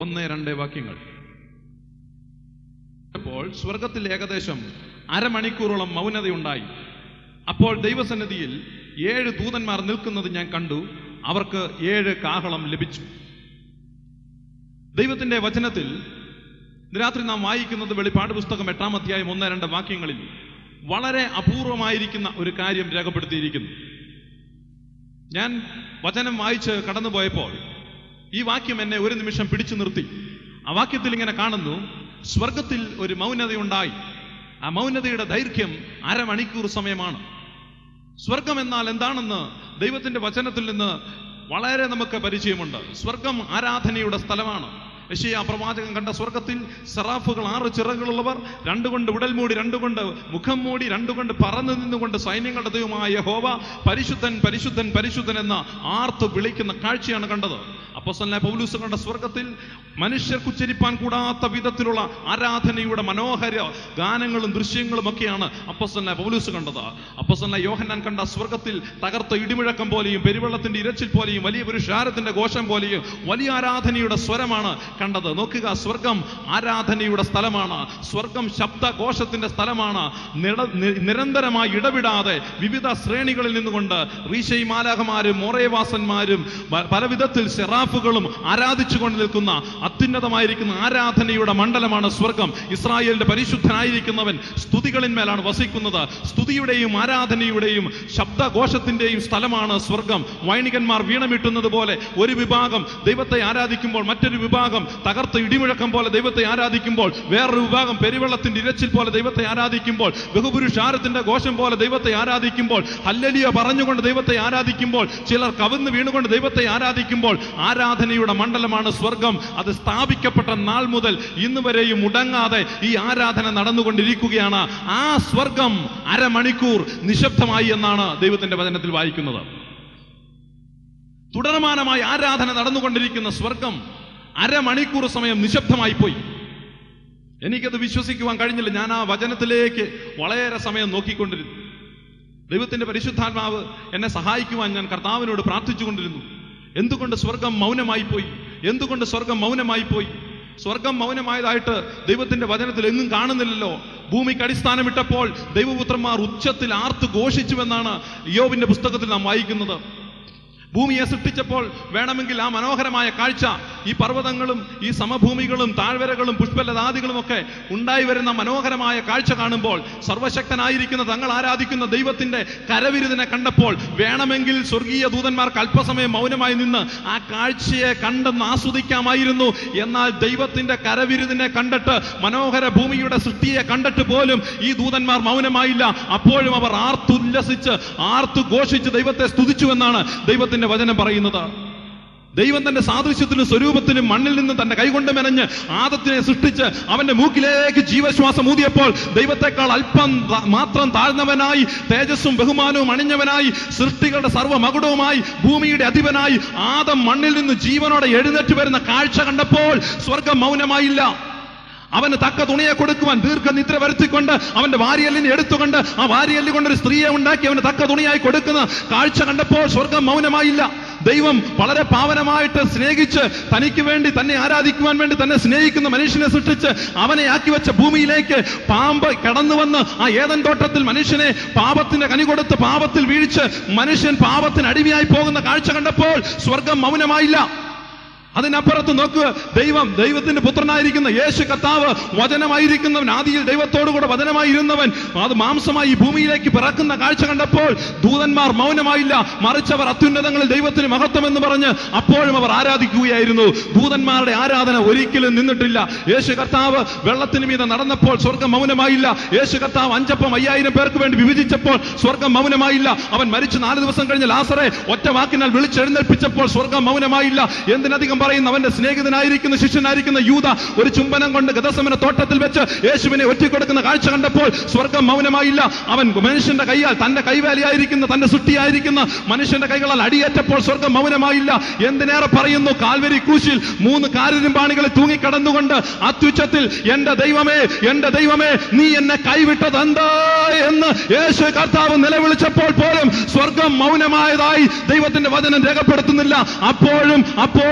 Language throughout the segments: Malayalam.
ഒന്ന് രണ്ട് വാക്യങ്ങൾ അപ്പോൾ സ്വർഗത്തിൽ ഏകദേശം അരമണിക്കൂറോളം മൗനതയുണ്ടായി അപ്പോൾ ദൈവസന്നിധിയിൽ ഏഴ് ദൂതന്മാർ നിൽക്കുന്നത് ഞാൻ കണ്ടു അവർക്ക് ഏഴ് കാഹളം ലഭിച്ചു ദൈവത്തിന്റെ വചനത്തിൽ ഇന്ന് രാത്രി നാം വായിക്കുന്നത് വെളിപ്പാട് പുസ്തകം എട്ടാം അധ്യായം ഒന്ന് രണ്ട് വാക്യങ്ങളിൽ വളരെ അപൂർവമായിരിക്കുന്ന ഒരു കാര്യം രേഖപ്പെടുത്തിയിരിക്കുന്നു ഞാൻ വചനം വായിച്ച് കടന്നുപോയപ്പോൾ ഈ വാക്യം എന്നെ ഒരു നിമിഷം പിടിച്ചു നിർത്തി ആ വാക്യത്തിൽ ഇങ്ങനെ കാണുന്നു സ്വർഗത്തിൽ ഒരു മൗനതയുണ്ടായി ആ മൗനതയുടെ ദൈർഘ്യം അരമണിക്കൂർ സമയമാണ് സ്വർഗം എന്നാൽ എന്താണെന്ന് ദൈവത്തിന്റെ വചനത്തിൽ നിന്ന് വളരെ നമുക്ക് പരിചയമുണ്ട് സ്വർഗം ആരാധനയുടെ സ്ഥലമാണ് യശയ പ്രവാചകൻ കണ്ട സ്വർഗത്തിൽ സെറാഫുകൾ ആറ് ചിറകുകളുള്ളവർ രണ്ടുകൊണ്ട് ഉടൽ മൂടി രണ്ടുകൊണ്ട് മുഖം മൂടി രണ്ടുകൊണ്ട് പറന്നു നിന്നുകൊണ്ട് സൈന്യങ്ങളുടെ ദൈവമായ യഹോവ പരിശുദ്ധൻ പരിശുദ്ധൻ പരിശുദ്ധൻ എന്ന ആർത്ത് വിളിക്കുന്ന കാഴ്ചയാണ് കണ്ടത് അപ്പോസ്തലനായ പൗലൂസ് കണ്ട സ്വർഗത്തിൽ മനുഷ്യർക്ക് ഉച്ചരിപ്പാൻ കൂടാത്ത വിധത്തിലുള്ള ആരാധനയുടെ മനോഹര ഗാനങ്ങളും ദൃശ്യങ്ങളും ഒക്കെയാണ് അപ്പോസ്തലനായ പൗലൂസ് കണ്ടത് അപ്പോസ്തലനായ യോഹന്നാൻ കണ്ട സ്വർഗത്തിൽ തകർത്ത ഇടിമുഴക്കം പോലെയും പെരുവെള്ളത്തിന്റെ ഇരച്ചിൽ പോലെയും വലിയ പുരുഷാരത്തിന്റെ ഘോഷം പോലെയും വലിയ ആരാധനയുടെ സ്വരമാണ് കണ്ടത് നോക്കുക സ്വർഗം ആരാധനയുടെ സ്ഥലമാണ് സ്വർഗം ശബ്ദഘോഷത്തിന്റെ സ്ഥലമാണ് നിട- നി- നിരന്തരമായി ഇടവിടാതെ വിവിധ ശ്രേണികളിൽ നിന്നുകൊണ്ട് റീശൈ മാലാഹമാരും മോറേവാസന്മാരും പ- പല വിധത്തിൽ സെറാഫുകളും ആരാധിച്ചുകൊണ്ട് നിൽക്കുന്ന അത്യുന്നതമായിരിക്കുന്ന ആരാധനയുടെ മണ്ഡലമാണ് സ്വർഗം ഇസ്രായേലിന്റെ പരിശുദ്ധനായിരിക്കുന്നവൻ സ്തുതികളിന്മേലാണ് വസിക്കുന്നത് സ്തുതിയുടെയും ആരാധനയുടെയും ശബ്ദഘോഷത്തിന്റെയും സ്ഥലമാണ് സ്വർഗം വൈണികന്മാർ വീണമിട്ടുന്നത് പോലെ ഒരു വിഭാഗം ദൈവത്തെ ആരാധിക്കുമ്പോൾ മറ്റൊരു വിഭാഗം തകർത്ത ഇടിമുഴക്കം പോലെ ദൈവത്തെ ആരാധിക്കുമ്പോൾ വേറൊരു വിഭാഗം പെരുവെള്ളത്തിന്റെ ഇരച്ചിൽ പോലെ ദൈവത്തെ ആരാധിക്കുമ്പോൾ ബഹുപുരുഷാരത്തിന്റെ ഘോഷം പോലെ ദൈവത്തെ ആരാധിക്കുമ്പോൾ ഹല്ലലിയ പറഞ്ഞുകൊണ്ട് ദൈവത്തെ ആരാധിക്കുമ്പോൾ ചിലർ കവിന്ന് വീണുകൊണ്ട് ദൈവത്തെ ആരാധിക്കുമ്പോൾ ആരാധനയുടെ മണ്ഡലമാണ് സ്വർഗം അത് സ്ഥാപിക്കപ്പെട്ട നാൾ മുതൽ ഇന്ന് വരെയും മുടങ്ങാതെ ഈ ആരാധന നടന്നുകൊണ്ടിരിക്കുകയാണ് ആ സ്വർഗം അരമണിക്കൂർ നിശബ്ദമായി എന്നാണ് ദൈവത്തിന്റെ വചനത്തിൽ വായിക്കുന്നത് തുടർമാനമായി ആരാധന നടന്നുകൊണ്ടിരിക്കുന്ന സ്വർഗം അരമണിക്കൂർ സമയം നിശബ്ദമായി പോയി എനിക്കത് വിശ്വസിക്കുവാൻ കഴിഞ്ഞില്ല ഞാൻ ആ വചനത്തിലേക്ക് വളരെ സമയം നോക്കിക്കൊണ്ടിരുന്നു ദൈവത്തിന്റെ പരിശുദ്ധാത്മാവ് എന്നെ സഹായിക്കുവാൻ ഞാൻ കർത്താവിനോട് പ്രാർത്ഥിച്ചുകൊണ്ടിരുന്നു എന്തുകൊണ്ട് സ്വർഗം മൗനമായി പോയി എന്തുകൊണ്ട് സ്വർഗം മൗനമായി പോയി സ്വർഗം മൗനമായതായിട്ട് ദൈവത്തിന്റെ വചനത്തിൽ എങ്ങും കാണുന്നില്ലല്ലോ ഭൂമിക്ക് അടിസ്ഥാനമിട്ടപ്പോൾ ദൈവപുത്രന്മാർ ഉച്ചത്തിൽ ആർത്ത് ഘോഷിച്ചുവെന്നാണ് യോബിന്റെ പുസ്തകത്തിൽ നാം വായിക്കുന്നത് ഭൂമിയെ സൃഷ്ടിച്ചപ്പോൾ വേണമെങ്കിൽ ആ മനോഹരമായ കാഴ്ച ഈ പർവ്വതങ്ങളും ഈ സമഭൂമികളും താഴ്വരകളും പുഷ്പലതാദികളും ഒക്കെ ഉണ്ടായി വരുന്ന മനോഹരമായ കാഴ്ച കാണുമ്പോൾ സർവശക്തനായിരിക്കുന്ന തങ്ങൾ ആരാധിക്കുന്ന ദൈവത്തിന്റെ കരവിരുതിനെ കണ്ടപ്പോൾ വേണമെങ്കിൽ സ്വർഗീയ ദൂതന്മാർക്ക് അല്പസമയം മൗനമായി നിന്ന് ആ കാഴ്ചയെ കണ്ടെന്ന് ആസ്വദിക്കാമായിരുന്നു എന്നാൽ ദൈവത്തിന്റെ കരവിരുതിനെ കണ്ടിട്ട് മനോഹര ഭൂമിയുടെ സൃഷ്ടിയെ കണ്ടിട്ട് പോലും ഈ ദൂതന്മാർ മൗനമായില്ല അപ്പോഴും അവർ ആർത്തുല്ലസിച്ച് ആർത്തു ഘോഷിച്ച് ദൈവത്തെ സ്തുതിച്ചു എന്നാണ് ദൈവത്തിന്റെ വചനം പറയുന്നത് ദൈവം തന്റെ സാദൃശ്യത്തിലും സ്വരൂപത്തിലും മണ്ണിൽ നിന്ന് തന്റെ കൈകൊണ്ട് മെനഞ്ഞ് ആദത്തിനെ സൃഷ്ടിച്ച് അവന്റെ മൂക്കിലേക്ക് ജീവശ്വാസം ഊതിയപ്പോൾ ദൈവത്തെക്കാൾ അല്പം ത- മാത്രം താഴ്ന്നവനായി തേജസ്സും ബഹുമാനവും അണിഞ്ഞവനായി സൃഷ്ടികളുടെ സർവ്വമകുടവുമായി ഭൂമിയുടെ അധിപനായി ആദം മണ്ണിൽ നിന്ന് ജീവനോടെ എഴുന്നേറ്റ് വരുന്ന കാഴ്ച കണ്ടപ്പോൾ സ്വർഗം മൗനമായില്ല അവന് തക്ക തുണിയെ കൊടുക്കുവാൻ ദീർഘനിദ്ര വരുത്തിക്കൊണ്ട് അവന്റെ വാരിയല്ലിനെ എടുത്തുകൊണ്ട് ആ വാരിയല്ലി കൊണ്ട് ഒരു സ്ത്രീയെ ഉണ്ടാക്കി അവന് തക്ക തുണിയായി കൊടുക്കുന്ന കാഴ്ച കണ്ടപ്പോൾ സ്വർഗം മൗനമായില്ല ദൈവം വളരെ പാവനമായിട്ട് സ്നേഹിച്ച് തനിക്ക് വേണ്ടി തന്നെ ആരാധിക്കുവാൻ വേണ്ടി തന്നെ സ്നേഹിക്കുന്ന മനുഷ്യനെ സൃഷ്ടിച്ച് അവനെ ആക്കി വെച്ച ഭൂമിയിലേക്ക് പാമ്പ് കടന്നു വന്ന് ആ ഏതൻ തോട്ടത്തിൽ മനുഷ്യനെ പാപത്തിന്റെ കനി കൊടുത്ത് പാപത്തിൽ വീഴ്ച് മനുഷ്യൻ പാപത്തിന് അടിമയായി പോകുന്ന കാഴ്ച കണ്ടപ്പോൾ സ്വർഗം മൗനമായില്ല അതിനപ്പുറത്ത് നോക്കുക ദൈവം ദൈവത്തിന്റെ പുത്രനായിരിക്കുന്ന യേശു കർത്താവ് വചനമായിരിക്കുന്നവൻ ആദിയിൽ ദൈവത്തോടുകൂടെ വചനമായിരുന്നവൻ അത് മാംസമായി ഈ ഭൂമിയിലേക്ക് പിറക്കുന്ന കാഴ്ച കണ്ടപ്പോൾ ദൂതന്മാർ മൗനമായില്ല മറിച്ച് അവർ അത്യുന്നതങ്ങളിൽ ദൈവത്തിന് മഹത്വം എന്ന് പറഞ്ഞ് അപ്പോഴും അവർ ആരാധിക്കുകയായിരുന്നു ദൂതന്മാരുടെ ആരാധന ഒരിക്കലും നിന്നിട്ടില്ല യേശു കർത്താവ് വെള്ളത്തിന് മീതെ നടന്നപ്പോൾ സ്വർഗം മൗനമായില്ല യേശു കർത്താവ് അഞ്ചപ്പം അയ്യായിരം പേർക്ക് വേണ്ടി വിഭജിച്ചപ്പോൾ സ്വർഗം മൗനമായില്ല അവൻ മരിച്ചു നാല് ദിവസം കഴിഞ്ഞ് ലാസറെ ഒറ്റ വാക്കിനാൽ വിളിച്ചെഴുന്നേൽപ്പിച്ചപ്പോൾ സ്വർഗം മൗനമായില്ല എന്തിനധികം പറയുന്നു അവന്റെ സ്നേഹിതനായിരിക്കുന്ന ശിഷ്യനായിരിക്കുന്ന യൂത ഒരു ചുംബനം കൊണ്ട് ഗതസമന തോട്ടത്തിൽ വെച്ച് യേശുവിനെ ഒറ്റിക്കൊടുക്കുന്ന കാഴ്ച കണ്ടപ്പോൾ സ്വർഗം മൗനമായില്ല അവൻ മനുഷ്യന്റെ കൈയാൽ തന്റെ കൈവേലയായിരിക്കുന്ന തന്റെ സൃഷ്ടിയായിരിക്കുന്ന മനുഷ്യന്റെ കൈകളാൽ അടിയേറ്റപ്പോൾ സ്വർഗം മൗനമായില്ല എന്തിനേറെ പറയുന്നു കാൽവരി ക്രൂശിൽ മൂന്ന് കാരിരുമ്പാണികളെ തൂങ്ങിക്കടന്നുകൊണ്ട് അത്യുച്ചത്തിൽ എന്റെ ദൈവമേ എന്റെ ദൈവമേ നീ എന്നെ കൈവിട്ടത് എന്താ എന്ന് യേശു കർത്താവ് നിലവിളിച്ചപ്പോൾ പോലും സ്വർഗം മൗനമായതായി ദൈവത്തിന്റെ വചനം രേഖപ്പെടുത്തുന്നില്ല അപ്പോഴും അപ്പോഴും അണമുഖ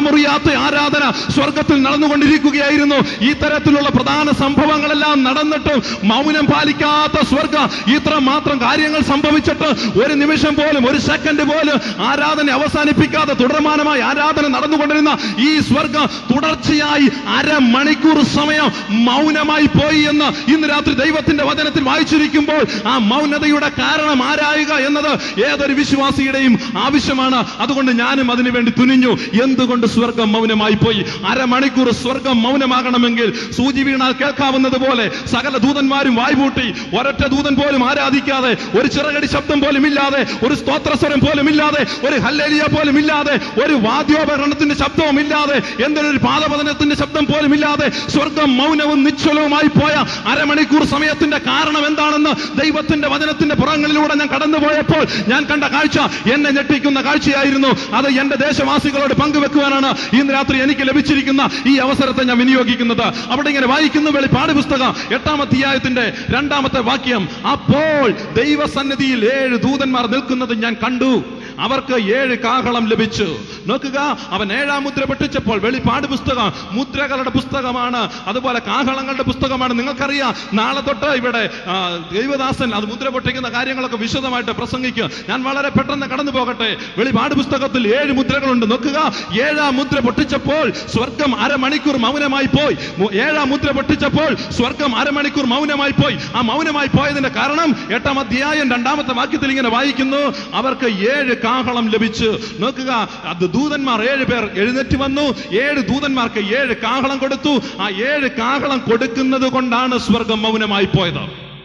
മുറിയാത്ത ആരാധന സ്വർഗത്തിൽ നടന്നുകൊണ്ടിരിക്കുകയായിരുന്നു ഈ തരത്തിലുള്ള പ്രധാന സംഭവങ്ങളെല്ലാം നടന്നിട്ടും മൗനം പാലിക്കാത്ത സ്വർഗ ഇത്ര മാത്രം കാര്യങ്ങൾ സംഭവിച്ചിട്ട് ഒരു നിമിഷം പോലും ഒരു സെക്കൻഡ് പോലും ആരാധന അവസാനിപ്പിക്കാതെ തുടർമാനമായി ആരാധന നടന്നുകൊണ്ടിരുന്ന ഈ സ്വർഗ തുടർച്ചയായി അരമണിക്കൂർ സമയം മൗനമായി പോയി എന്ന് ഇന്ന് രാത്രി ദൈവത്തിന്റെ വചനത്തിൽ വായിച്ചിരിക്കുമ്പോൾ ആ മൗനതയുടെ കാരണം ആരായുക എന്നത് ഏതൊരു വിശ്വാസിയുടെയും ആവശ്യമാണ് അതുകൊണ്ട് ഞാനും അതിനു വേണ്ടി തുനിഞ്ഞു എന്തുകൊണ്ട് സ്വർഗം മൗനമായി പോയി അരമണിക്കൂർ സ്വർഗം മൗനമാകണമെങ്കിൽ സൂചി വീണാൽ കേൾക്കാവുന്നത് പോലെ സകല ദൂതന്മാരും വായ്പൂട്ടി ഒരൊറ്റ ദൂതൻ പോലും ആരാധിക്കാതെ ഒരു ചിറകടി ശബ്ദം പോലും ഇല്ലാതെ ഒരു സ്തോത്രസ്വരം പോലും ഇല്ലാതെ ഒരു ഹല്ലേലിയ പോലും ഇല്ലാതെ ഒരു വാദ്യോപകരണത്തിന്റെ ശബ്ദവും ഇല്ലാതെ എന്തൊരു പാദപതനത്തിന്റെ ശബ്ദം പോലും ഇല്ലാതെ സ്വർഗം മൗനവും നിശ്ചലവുമായി പോയ അരമണിക്കൂർ സമയത്തിന്റെ കാരണം എന്താണെന്ന് ദൈവത്തിന്റെ വചനത്തിന്റെ പുറങ്ങളിലൂടെ ഞാൻ കടന്നുപോയപ്പോൾ ഞാൻ കണ്ട കാഴ്ച എന്നെ ഞെട്ടിക്കുന്ന കാഴ്ചയായിരുന്നു അത് എന്റെ ദേശവാസികളോട് പങ്കുവെക്കുവാനാണ് ഇന്ന് രാത്രി എനിക്ക് ലഭിച്ചിരിക്കുന്ന ഈ അവസരത്തെ ഞാൻ വിനിയോഗിക്കുന്നത് അവിടെ ഇങ്ങനെ വായിക്കുന്നു വെളിപ്പാട് പുസ്തകം എട്ടാം അധ്യായത്തിന്റെ രണ്ടാമത്തെ വാക്യം അപ്പോൾ ദൈവസന്നിധിയിൽ ഏഴ് ദൂതന്മാർ നിൽക്കുന്നത് ഞാൻ കണ്ടു അവർക്ക് ഏഴ് കാഹളം ലഭിച്ചു നോക്കുക അവൻ ഏഴാം മുദ്ര പൊട്ടിച്ചപ്പോൾ വെളിപ്പാട് പുസ്തകം മുദ്രകളുടെ പുസ്തകമാണ് അതുപോലെ കാഹളങ്ങളുടെ പുസ്തകമാണ് നിങ്ങൾക്കറിയാം നാളെ തൊട്ട് ഇവിടെ ആ, ദൈവദാസൻ അത് മുദ്ര പൊട്ടിക്കുന്ന കാര്യങ്ങളൊക്കെ വിശദമായിട്ട് പ്രസംഗിക്കുക ഞാൻ വളരെ പെട്ടെന്ന് കടന്നു പോകട്ടെ വെളിപാട് പുസ്തകത്തിൽ ഏഴ് മുദ്രകളുണ്ട് നോക്കുക ഏഴാം മുദ്ര പൊട്ടിച്ചപ്പോൾ സ്വർഗം അരമണിക്കൂർ മൗനമായി പോയി മു- ഏഴാം മുദ്ര പൊട്ടിച്ചപ്പോൾ സ്വർഗം അരമണിക്കൂർ മൗനമായി പോയി ആ മൗനമായി പോയതിന്റെ കാരണം എട്ടാം അധ്യായം രണ്ടാമത്തെ വാക്യത്തിൽ ഇങ്ങനെ വായിക്കുന്നു അവർക്ക് ഏഴ് കാഹളം ലഭിച്ചു നോക്കുക അത് ദൂതന്മാർ ഏഴ് പേർ എഴുന്നേറ്റ് വന്നു ഏഴ് ദൂതന്മാർക്ക് ഏഴ് കാഹളം കൊടുത്തു ആ ഏഴ് കാഹളം കൊടുക്കുന്നത് കൊണ്ടാണ് സ്വർഗം മൗനമായി പോയത്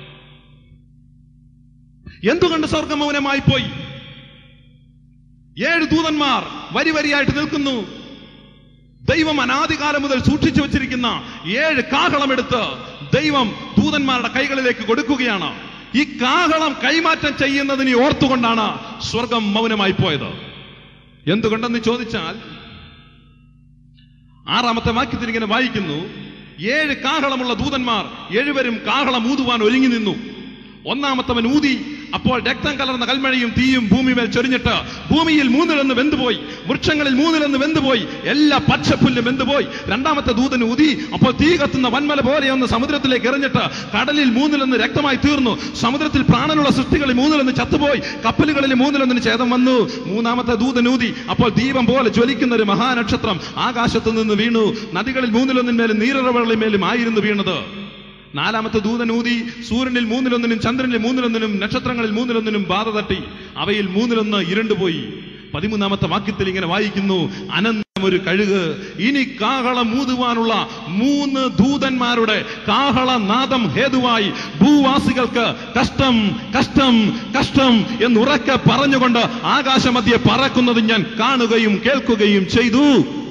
എന്തുകൊണ്ട് സ്വർഗം മൗനമായി പോയി ഏഴ് ദൂതന്മാർ വരി വരിയായിട്ട് നിൽക്കുന്നു ദൈവം അനാദികാലം മുതൽ സൂക്ഷിച്ചു വച്ചിരിക്കുന്ന ഏഴ് കാഹളമെടുത്ത് ദൈവം ദൂതന്മാരുടെ കൈകളിലേക്ക് കൊടുക്കുകയാണ് ഈ കാഹളം കൈമാറ്റം ചെയ്യുന്നതിനെ ഓർത്തുകൊണ്ടാണ് സ്വർഗം മൗനമായി പോയത് എന്തുകൊണ്ടെന്ന് ചോദിച്ചാൽ ആറാമത്തെ വാക്യത്തിൽ ഇങ്ങനെ വായിക്കുന്നു ഏഴ് കാഹളമുള്ള ദൂതന്മാർ ഏഴുവരും കാഹളം ഊതുവാൻ ഒരുങ്ങി നിന്നു ഒന്നാമത്തവൻ ഊതി അപ്പോൾ രക്തം കലർന്ന കൽമഴയും തീയും ഭൂമിമേൽ ചൊരിഞ്ഞിട്ട് ഭൂമിയിൽ മൂന്നിലൊന്ന് വെന്തുപോയി വൃക്ഷങ്ങളിൽ മൂന്നിലൊന്ന് വെന്തുപോയി എല്ലാ പച്ചപ്പുല്ലും വെന്തുപോയി രണ്ടാമത്തെ ദൂതൻ ഊതി അപ്പോൾ തീ കത്തുന്ന വന്മല പോലെ ഒന്ന് സമുദ്രത്തിലേക്ക് എറിഞ്ഞിട്ട് കടലിൽ മൂന്നിലൊന്ന് രക്തമായി തീർന്നു സമുദ്രത്തിൽ പ്രാണനുള്ള സൃഷ്ടികളിൽ മൂന്നിലൊന്ന് ചത്തുപോയി കപ്പലുകളിൽ മൂന്നിലൊന്നിന് ഛേദം വന്നു മൂന്നാമത്തെ ദൂതൻ ഊതി അപ്പോൾ ദീപം പോലെ ജ്വലിക്കുന്ന ഒരു മഹാനക്ഷത്രം ആകാശത്ത് നിന്ന് വീണു നദികളിൽ മൂന്നിലൊന്നിന്മേലും നീരുറവകളിൽ മേലും ആയിരുന്നു വീണത് നാലാമത്തെ ദൂതൻ ഊതി സൂര്യനിൽ മൂന്നിലൊന്നിനും ചന്ദ്രനിൽ മൂന്നിലൊന്നിനും നക്ഷത്രങ്ങളിൽ മൂന്നിലൊന്നിനും ബാധ തട്ടി അവയിൽ മൂന്നിലൊന്ന് ഇരുണ്ടുപോയി പതിമൂന്നാമത്തെ വാക്യത്തിൽ ഇങ്ങനെ വായിക്കുന്നു അനന്തം ഒരു കഴുക് ഇനി കാഹളം ഊതുവാനുള്ള മൂന്ന് ദൂതന്മാരുടെ കാഹളനാദം ഹേതുവായി ഭൂവാസികൾക്ക് കഷ്ടം കഷ്ടം കഷ്ടം എന്നുറക്കെ പറഞ്ഞുകൊണ്ട് ആകാശമധ്യെ പറക്കുന്നത് ഞാൻ കാണുകയും കേൾക്കുകയും ചെയ്തു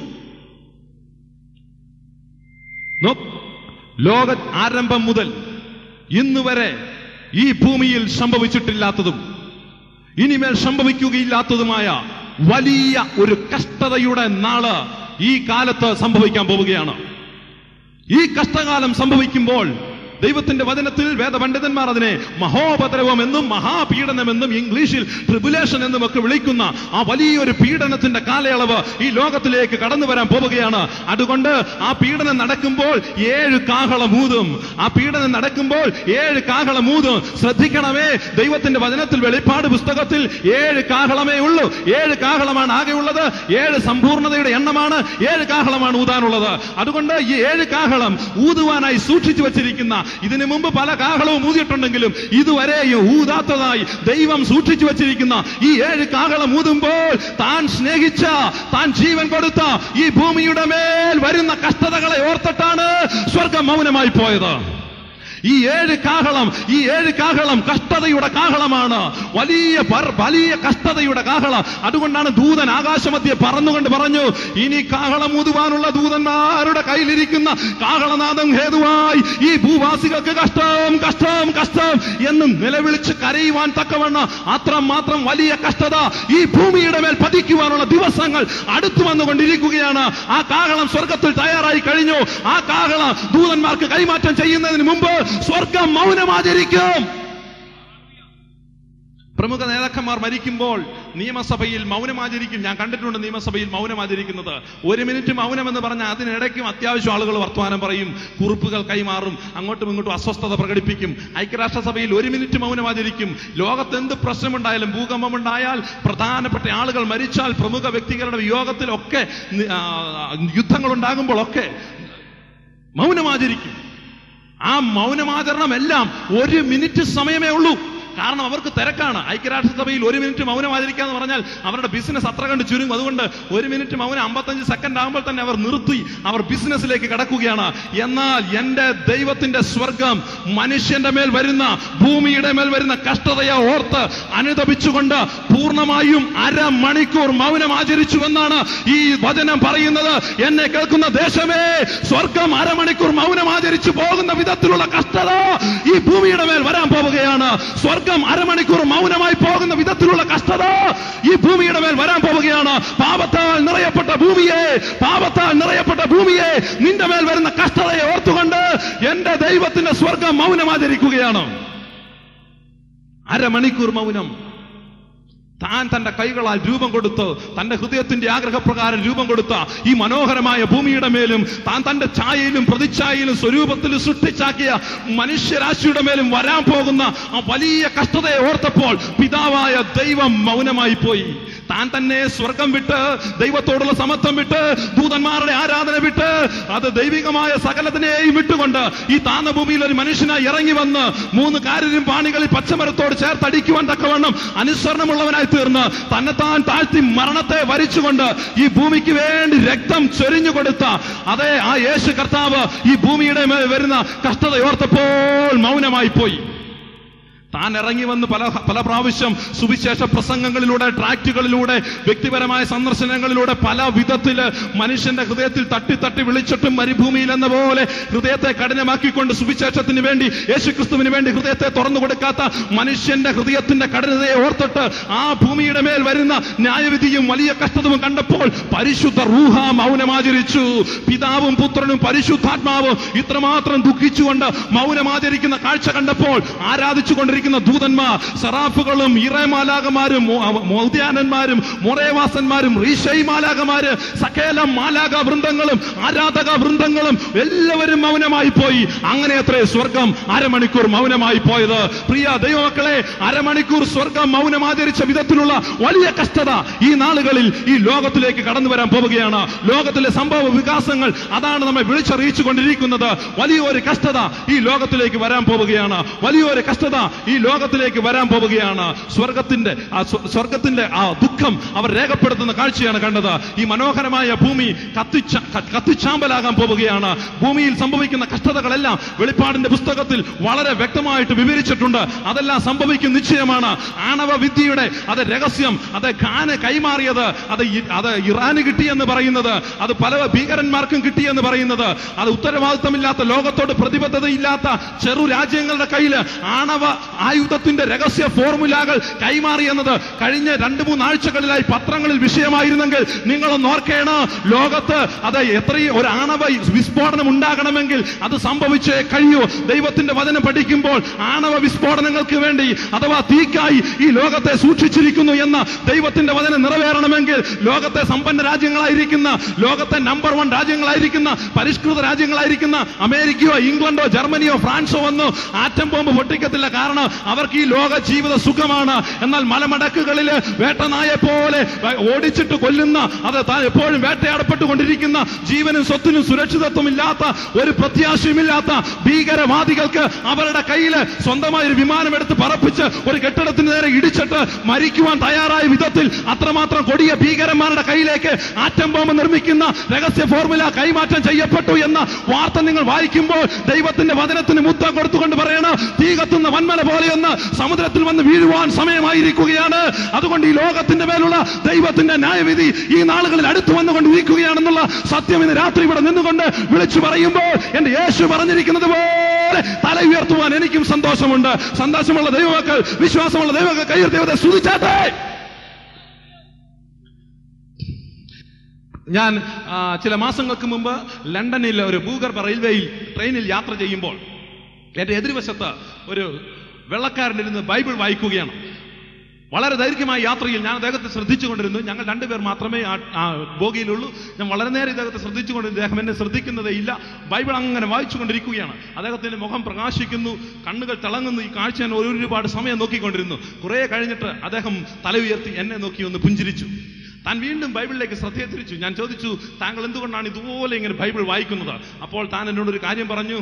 നോ ലോക ആരംഭം മുതൽ ഇന്ന് വരെ ഈ ഭൂമിയിൽ സംഭവിച്ചിട്ടില്ലാത്തതും ഇനിമേൽ സംഭവിക്കുകയില്ലാത്തതുമായ വലിയ ഒരു കഷ്ടതയുടെ നാള് ഈ കാലത്ത് സംഭവിക്കാൻ പോവുകയാണ് ഈ കഷ്ടകാലം സംഭവിക്കുമ്പോൾ ദൈവത്തിന്റെ വചനത്തിൽ വേദപണ്ഡിതന്മാർ അതിനെ മഹോപദ്രവം എന്നും മഹാപീഡനമെന്നും ഇംഗ്ലീഷിൽ ട്രിബുലേഷൻ എന്നും ഒക്കെ വിളിക്കുന്ന ആ വലിയൊരു പീഡനത്തിന്റെ കാലയളവ് ഈ ലോകത്തിലേക്ക് കടന്നു വരാൻ പോവുകയാണ് അതുകൊണ്ട് ആ പീഡനം നടക്കുമ്പോൾ ഏഴ് കാഹളമൂതും ആ പീഡനം നടക്കുമ്പോൾ ഏഴ് കാഹളമൂതും ശ്രദ്ധിക്കണമേ ദൈവത്തിന്റെ വചനത്തിൽ വെളിപ്പാട് പുസ്തകത്തിൽ ഏഴ് കാഹളമേ ഉള്ളൂ ഏഴ് കാഹളമാണ് ആകെയുള്ളത് ഏഴ് സമ്പൂർണ്ണതയുടെ എണ്ണമാണ് ഏഴ് കാഹളമാണ് ഊതാനുള്ളത് അതുകൊണ്ട് ഈ ഏഴ് കാഹളം ഊതുവാനായി സൂക്ഷിച്ചു വച്ചിരിക്കുന്ന ഇതിനു മുമ്പ് പല കാഹളവും ഊതിയിട്ടുണ്ടെങ്കിലും ഇതുവരെയും ഊതാത്തതായി ദൈവം സൂക്ഷിച്ചു വച്ചിരിക്കുന്ന ഈ ഏഴ് കാഹളം ഊതുമ്പോൾ താൻ സ്നേഹിച്ച താൻ ജീവൻ കൊടുത്ത ഈ ഭൂമിയുടെ മേൽ വരുന്ന കഷ്ടതകളെ ഓർത്തിട്ടാണ് സ്വർഗം മൗനമായി പോയത് ഈ ഏഴ് കാഹളം ഈ ഏഴ് കാഹളം കഷ്ടതയുടെ കാഹളമാണ് വലിയ പർ- വലിയ കഷ്ടതയുടെ കാഹളം അതുകൊണ്ടാണ് ദൂതൻ ആകാശമധ്യെ പറന്നുകൊണ്ട് പറഞ്ഞു ഇനി കാഹളം ഊതുവാനുള്ള ദൂതന്മാരുടെ കയ്യിലിരിക്കുന്ന കാഹളനാദം ഹേതുവായി ഈ ഭൂവാസികൾക്ക് കഷ്ടം കഷ്ടം കഷ്ടം എന്ന് നിലവിളിച്ച് കരയുവാൻ തക്കവണ്ണം അത്രമാത്രം വലിയ കഷ്ടത ഈ ഭൂമിയുടെ മേൽ പതിക്കുവാനുള്ള ദിവസങ്ങൾ അടുത്തു വന്നുകൊണ്ടിരിക്കുകയാണ് ആ കാഹളം സ്വർഗത്തിൽ തയ്യാറായി കഴിഞ്ഞു ആ കാഹളം ദൂതന്മാർക്ക് കൈമാറ്റം ചെയ്യുന്നതിന് മുമ്പ് സ്വർഗം മൗനമാചരിക്കും പ്രമുഖ നേതാക്കന്മാർ മരിക്കുമ്പോൾ നിയമസഭയിൽ മൗനമാചരിക്കും ഞാൻ കണ്ടിട്ടുണ്ട് നിയമസഭയിൽ മൗനമാചരിക്കുന്നത് ഒരു മിനിറ്റ് മൗനം എന്ന് പറഞ്ഞാൽ അതിനിടയ്ക്കും അത്യാവശ്യം ആളുകൾ വർത്തമാനം പറയും കുറിപ്പുകൾ കൈമാറും അങ്ങോട്ടും ഇങ്ങോട്ടും അസ്വസ്ഥത പ്രകടിപ്പിക്കും ഐക്യരാഷ്ട്രസഭയിൽ ഒരു മിനിറ്റ് മൗനമാചരിക്കും ലോകത്ത് എന്ത് പ്രശ്നമുണ്ടായാലും ഭൂകമ്പമുണ്ടായാൽ പ്രധാനപ്പെട്ട ആളുകൾ മരിച്ചാൽ പ്രമുഖ വ്യക്തികളുടെ വിയോഗത്തിലൊക്കെ നി- ആ, യുദ്ധങ്ങൾ ഉണ്ടാകുമ്പോഴൊക്കെ മൗനമാചരിക്കും ആ മൗനമാചരണമെല്ലാം ഒരു മിനിറ്റ് സമയമേ ഉള്ളൂ കാരണം അവർക്ക് തിരക്കാണ് ഐക്യരാഷ്ട്രസഭയിൽ ഒരു മിനിറ്റ് മൗനം ആചരിക്കാന്ന് പറഞ്ഞാൽ അവരുടെ ബിസിനസ് അത്ര കണ്ട് ചുരുങ്ങും അതുകൊണ്ട് ഒരു മിനിറ്റ് മൗനം അമ്പത്തഞ്ച് സെക്കൻഡ് ആകുമ്പോൾ തന്നെ അവർ നിർത്തി അവർ ബിസിനസ്സിലേക്ക് കടക്കുകയാണ് എന്നാൽ എന്റെ ദൈവത്തിന്റെ സ്വർഗം മനുഷ്യന്റെ മേൽ വരുന്ന ഭൂമിയുടെ മേൽ വരുന്ന കഷ്ടതയെ ഓർത്ത് അനുദപിച്ചുകൊണ്ട് പൂർണ്ണമായും അരമണിക്കൂർ മൗനം ആചരിച്ചുവെന്നാണ് ഈ വചനം പറയുന്നത് എന്നെ കേൾക്കുന്ന ദേശമേ സ്വർഗം അരമണിക്കൂർ മൗനം ആചരിച്ചു പോകുന്ന വിധത്തിലുള്ള കഷ്ടത ഈ ഭൂമിയുടെ മേൽ വരാൻ പോവുകയാണ് സ്വർഗം അരമണിക്കൂർ മൗനമായി പോകുന്ന വിധത്തിലുള്ള കഷ്ടത ഈ ഭൂമിയുടെ മേൽ വരാൻ പോവുകയാണ് പാപത്താൽ നിറയപ്പെട്ട ഭൂമിയെ പാപത്താൽ നിറയപ്പെട്ട ഭൂമിയെ നിന്റെ മേൽ വരുന്ന കഷ്ടതയെ ഓർത്തുകൊണ്ട് എന്റെ ദൈവത്തിന്റെ സ്വർഗം മൗനമാചരിക്കുകയാണ് അരമണിക്കൂർ മൗനം താൻ തന്റെ കൈകളാൽ രൂപം കൊടുത്ത് തന്റെ ഹൃദയത്തിന്റെ ആഗ്രഹപ്രകാരം രൂപം കൊടുത്ത ഈ മനോഹരമായ ഭൂമിയുടെ മേലും താൻ തന്റെ ഛായയിലും പ്രതിച്ഛായയിലും സ്വരൂപത്തിലും സൃഷ്ടിച്ചാക്കിയ മനുഷ്യരാശിയുടെ മേലും വരാൻ പോകുന്ന ആ വലിയ കഷ്ടതയെ ഓർത്തപ്പോൾ പിതാവായ ദൈവം മൗനമായി പോയി താൻ തന്നെ സ്വർഗം വിട്ട് ദൈവത്തോടുള്ള സമത്വം വിട്ട് ദൂതന്മാരുടെ ആരാധന വിട്ട് അത് ദൈവികമായ സകലത്തിനെയും വിട്ടുകൊണ്ട് ഈ താന്ന ഭൂമിയിൽ ഒരു മനുഷ്യനായി ഇറങ്ങി വന്ന് മൂന്ന് കാര്യം പാണികളിൽ പച്ചമരത്തോട് ചേർത്തടിക്കുവാൻ തക്കവണ്ണം അനുസരണമുള്ളവനായി തീർന്ന് തന്നെത്താൻ താഴ്ത്തി മരണത്തെ വരിച്ചുകൊണ്ട് ഈ ഭൂമിക്ക് വേണ്ടി രക്തം ചൊരിഞ്ഞു കൊടുത്ത അതേ ആ യേശു കർത്താവ് ഈ ഭൂമിയുടെ മേൽ വരുന്ന കഷ്ടതയോർത്തപ്പോൾ മൗനമായി പോയി താൻ ഇറങ്ങി വന്ന് പല പല പ്രാവശ്യം സുവിശേഷ പ്രസംഗങ്ങളിലൂടെ ട്രാക്റ്റുകളിലൂടെ വ്യക്തിപരമായ സന്ദർശനങ്ങളിലൂടെ പല വിധത്തില് മനുഷ്യന്റെ ഹൃദയത്തിൽ തട്ടി തട്ടി വിളിച്ചിട്ടും മരുഭൂമിയിൽ എന്ന പോലെ ഹൃദയത്തെ കഠിനമാക്കിക്കൊണ്ട് സുവിശേഷത്തിന് വേണ്ടി യേശുക്രിസ്തുവിന് വേണ്ടി ഹൃദയത്തെ തുറന്നു കൊടുക്കാത്ത മനുഷ്യന്റെ ഹൃദയത്തിന്റെ കഠിനതയെ ഓർത്തിട്ട് ആ ഭൂമിയുടെ മേൽ വരുന്ന ന്യായവിധിയും വലിയ കഷ്ടതവും കണ്ടപ്പോൾ പരിശുദ്ധ റൂഹ മൗനമാചരിച്ചു പിതാവും പുത്രനും പരിശുദ്ധാത്മാവും ഇത്രമാത്രം ദുഃഖിച്ചുകൊണ്ട് മൗനമാചരിക്കുന്ന കാഴ്ച കണ്ടപ്പോൾ ആരാധിച്ചു കൊണ്ടിരിക്കുന്ന ദൂതന്മാർ സറാഫുകളും ഇറേമാലാകമാരും മൗദ്യാനന്മാരും മൊറേവാസന്മാരും റീഷൈ മാലാകമാര് സകല മാലാക വൃന്ദങ്ങളും ആരാധക വൃന്ദങ്ങളും എല്ലാവരും മൗനമായി പോയി അങ്ങനെ അത്രേ സ്വർഗം അരമണിക്കൂർ മൗനമായി പോയത് പ്രിയ ദൈവമക്കളെ അരമണിക്കൂർ സ്വർഗം മൗനമാചരിച്ച വിധത്തിലുള്ള വലിയ കഷ്ടത ഈ നാളുകളിൽ ഈ ലോകത്തിലേക്ക് കടന്നു വരാൻ പോവുകയാണ് ലോകത്തിലെ സംഭവ വികാസങ്ങൾ അതാണ് നമ്മെ വിളിച്ചറിയിച്ചു കൊണ്ടിരിക്കുന്നത് വലിയൊരു കഷ്ടത ഈ ലോകത്തിലേക്ക് വരാൻ പോവുകയാണ് വലിയൊരു കഷ്ടത ഈ ലോകത്തിലേക്ക് വരാൻ പോവുകയാണ് സ്വർഗത്തിന്റെ ആ സ്വ- സ്വർഗത്തിന്റെ ആ ദുഃഖം അവർ രേഖപ്പെടുത്തുന്ന കാഴ്ചയാണ് കണ്ടത് ഈ മനോഹരമായ ഭൂമി കത്തിച്ച ക- കത്തിച്ചാമ്പലാകാൻ പോവുകയാണ് ഭൂമിയിൽ സംഭവിക്കുന്ന കഷ്ടതകളെല്ലാം വെളിപ്പാടിന്റെ പുസ്തകത്തിൽ വളരെ വ്യക്തമായിട്ട് വിവരിച്ചിട്ടുണ്ട് അതെല്ലാം സംഭവിക്കും നിശ്ചയമാണ് ആണവ വിദ്യയുടെ അത് രഹസ്യം അത് ഖാന് കൈമാറിയത് അത് ഇ- അത് ഇറാന് കിട്ടിയെന്ന് പറയുന്നത് അത് പല ഭീകരന്മാർക്കും കിട്ടിയെന്ന് പറയുന്നത് അത് ഉത്തരവാദിത്തമില്ലാത്ത ലോകത്തോട് പ്രതിബദ്ധതയില്ലാത്ത ചെറു രാജ്യങ്ങളുടെ കയ്യിൽ ആണവ ആയുധത്തിന്റെ രഹസ്യ ഫോർമുലകൾ കൈമാറി എന്നത് കഴിഞ്ഞ രണ്ട് മൂന്നാഴ്ചകളിലായി പത്രങ്ങളിൽ വിഷയമായിരുന്നെങ്കിൽ നിങ്ങളൊന്ന് ഓർക്കേണ് ലോകത്ത് അത് എത്രയും ഒരു ആണവ വിസ്ഫോടനം ഉണ്ടാകണമെങ്കിൽ അത് സംഭവിച്ചേ കഴിയൂ ദൈവത്തിന്റെ വചനം പഠിക്കുമ്പോൾ ആണവ വിസ്ഫോടനങ്ങൾക്ക് വേണ്ടി അഥവാ തീക്കായി ഈ ലോകത്തെ സൂക്ഷിച്ചിരിക്കുന്നു എന്ന ദൈവത്തിന്റെ വചനം നിറവേറണമെങ്കിൽ ലോകത്തെ സമ്പന്ന രാജ്യങ്ങളായിരിക്കുന്ന ലോകത്തെ നമ്പർ വൺ രാജ്യങ്ങളായിരിക്കുന്ന പരിഷ്കൃത രാജ്യങ്ങളായിരിക്കുന്ന അമേരിക്കയോ ഇംഗ്ലണ്ടോ ജർമ്മനിയോ ഫ്രാൻസോ ഒന്നും ആറ്റം ബോംബ് പൊട്ടിക്കത്തില്ല കാരണം അവർക്ക് ഈ ലോക ജീവിത സുഖമാണ് എന്നാൽ മലമടക്കുകളിൽ വേട്ടനായെ പോലെ ഓടിച്ചിട്ട് കൊല്ലുന്ന അത് താൻ എപ്പോഴും വേട്ടയാടപ്പെട്ടുകൊണ്ടിരിക്കുന്ന ജീവനും സ്വത്തിനും സുരക്ഷിതത്വം ഇല്ലാത്ത ഒരു പ്രത്യാശയുമില്ലാത്ത ഭീകരവാദികൾക്ക് അവരുടെ കയ്യിൽ സ്വന്തമായ ഒരു വിമാനം എടുത്ത് പറപ്പിച്ച് ഒരു കെട്ടിടത്തിന് നേരെ ഇടിച്ചിട്ട് മരിക്കുവാൻ തയ്യാറായ വിധത്തിൽ അത്രമാത്രം കൊടിയ ഭീകരന്മാരുടെ കയ്യിലേക്ക് ആറ്റം ബോംബ് നിർമ്മിക്കുന്ന രഹസ്യ ഫോർമുല കൈമാറ്റം ചെയ്യപ്പെട്ടു എന്ന വാർത്ത നിങ്ങൾ വായിക്കുമ്പോൾ ദൈവത്തിന്റെ വചനത്തിന് മുത്തം കൊടുത്തുകൊണ്ട് പറയണം തീ കത്തുന്ന വന്മല പോലെയൊന്ന് സമുദ്രത്തിൽ വന്ന് വീഴുവാൻ സമയമായിരിക്കുകയാണ് അതുകൊണ്ട് ഈ ലോകത്തിന്റെ മേലുള്ള ദൈവത്തിന്റെ ന്യായവിധി ഈ നാളുകളിൽ അടുത്തു വന്നുകൊണ്ടിരിക്കുകയാണെന്നുള്ള സത്യം ഇന്ന് രാത്രി ഇവിടെ നിന്നുകൊണ്ട് വിളിച്ചു പറയുമ്പോൾ എന്റെ യേശു പറഞ്ഞിരിക്കുന്നത് പോലെ തല ഉയർത്തുവാൻ എനിക്കും സന്തോഷമുണ്ട് സന്തോഷമുള്ള ദൈവമക്കൾ വിശ്വാസമുള്ള ദൈവമക്കൾ കയ്യിൽ ദൈവത്തെ സ്തുതിച്ചാട്ടെ ഞാൻ ആ, ചില മാസങ്ങൾക്ക് മുമ്പ് ലണ്ടനിൽ ഒരു ഭൂഗർഭ റെയിൽവേയിൽ ട്രെയിനിൽ യാത്ര ചെയ്യുമ്പോൾ എന്റെ എതിർവശത്ത് ഒരു വെള്ളക്കാരൻ ഇരുന്ന് ബൈബിൾ വായിക്കുകയാണ് വളരെ ദൈർഘ്യമായ യാത്രയിൽ ഞാൻ അദ്ദേഹത്തെ ശ്രദ്ധിച്ചുകൊണ്ടിരുന്നു ഞങ്ങൾ രണ്ടുപേർ മാത്രമേ ആ ആ ബോഗിയിലുള്ളൂ ഞാൻ വളരെ നേരം ഇദ്ദേഹത്തെ ശ്രദ്ധിച്ചുകൊണ്ടിരുന്നു ഇദ്ദേഹം എന്നെ ശ്രദ്ധിക്കുന്നതേ ഇല്ല ബൈബിൾ അങ്ങനെ വായിച്ചുകൊണ്ടിരിക്കുകയാണ് അദ്ദേഹത്തിന്റെ മുഖം പ്രകാശിക്കുന്നു കണ്ണുകൾ തിളങ്ങുന്നു ഈ കാഴ്ച ഞാൻ ഒരു- ഒരുപാട് സമയം നോക്കിക്കൊണ്ടിരുന്നു കുറെ കഴിഞ്ഞിട്ട് അദ്ദേഹം തല ഉയർത്തി എന്നെ നോക്കി ഒന്ന് പുഞ്ചിരിച്ചു താൻ വീണ്ടും ബൈബിളിലേക്ക് ശ്രദ്ധയെ തിരിച്ചു ഞാൻ ചോദിച്ചു താങ്കൾ എന്തുകൊണ്ടാണ് ഇതുപോലെ ഇങ്ങനെ ബൈബിൾ വായിക്കുന്നത് അപ്പോൾ താൻ എന്നോട് ഒരു കാര്യം പറഞ്ഞു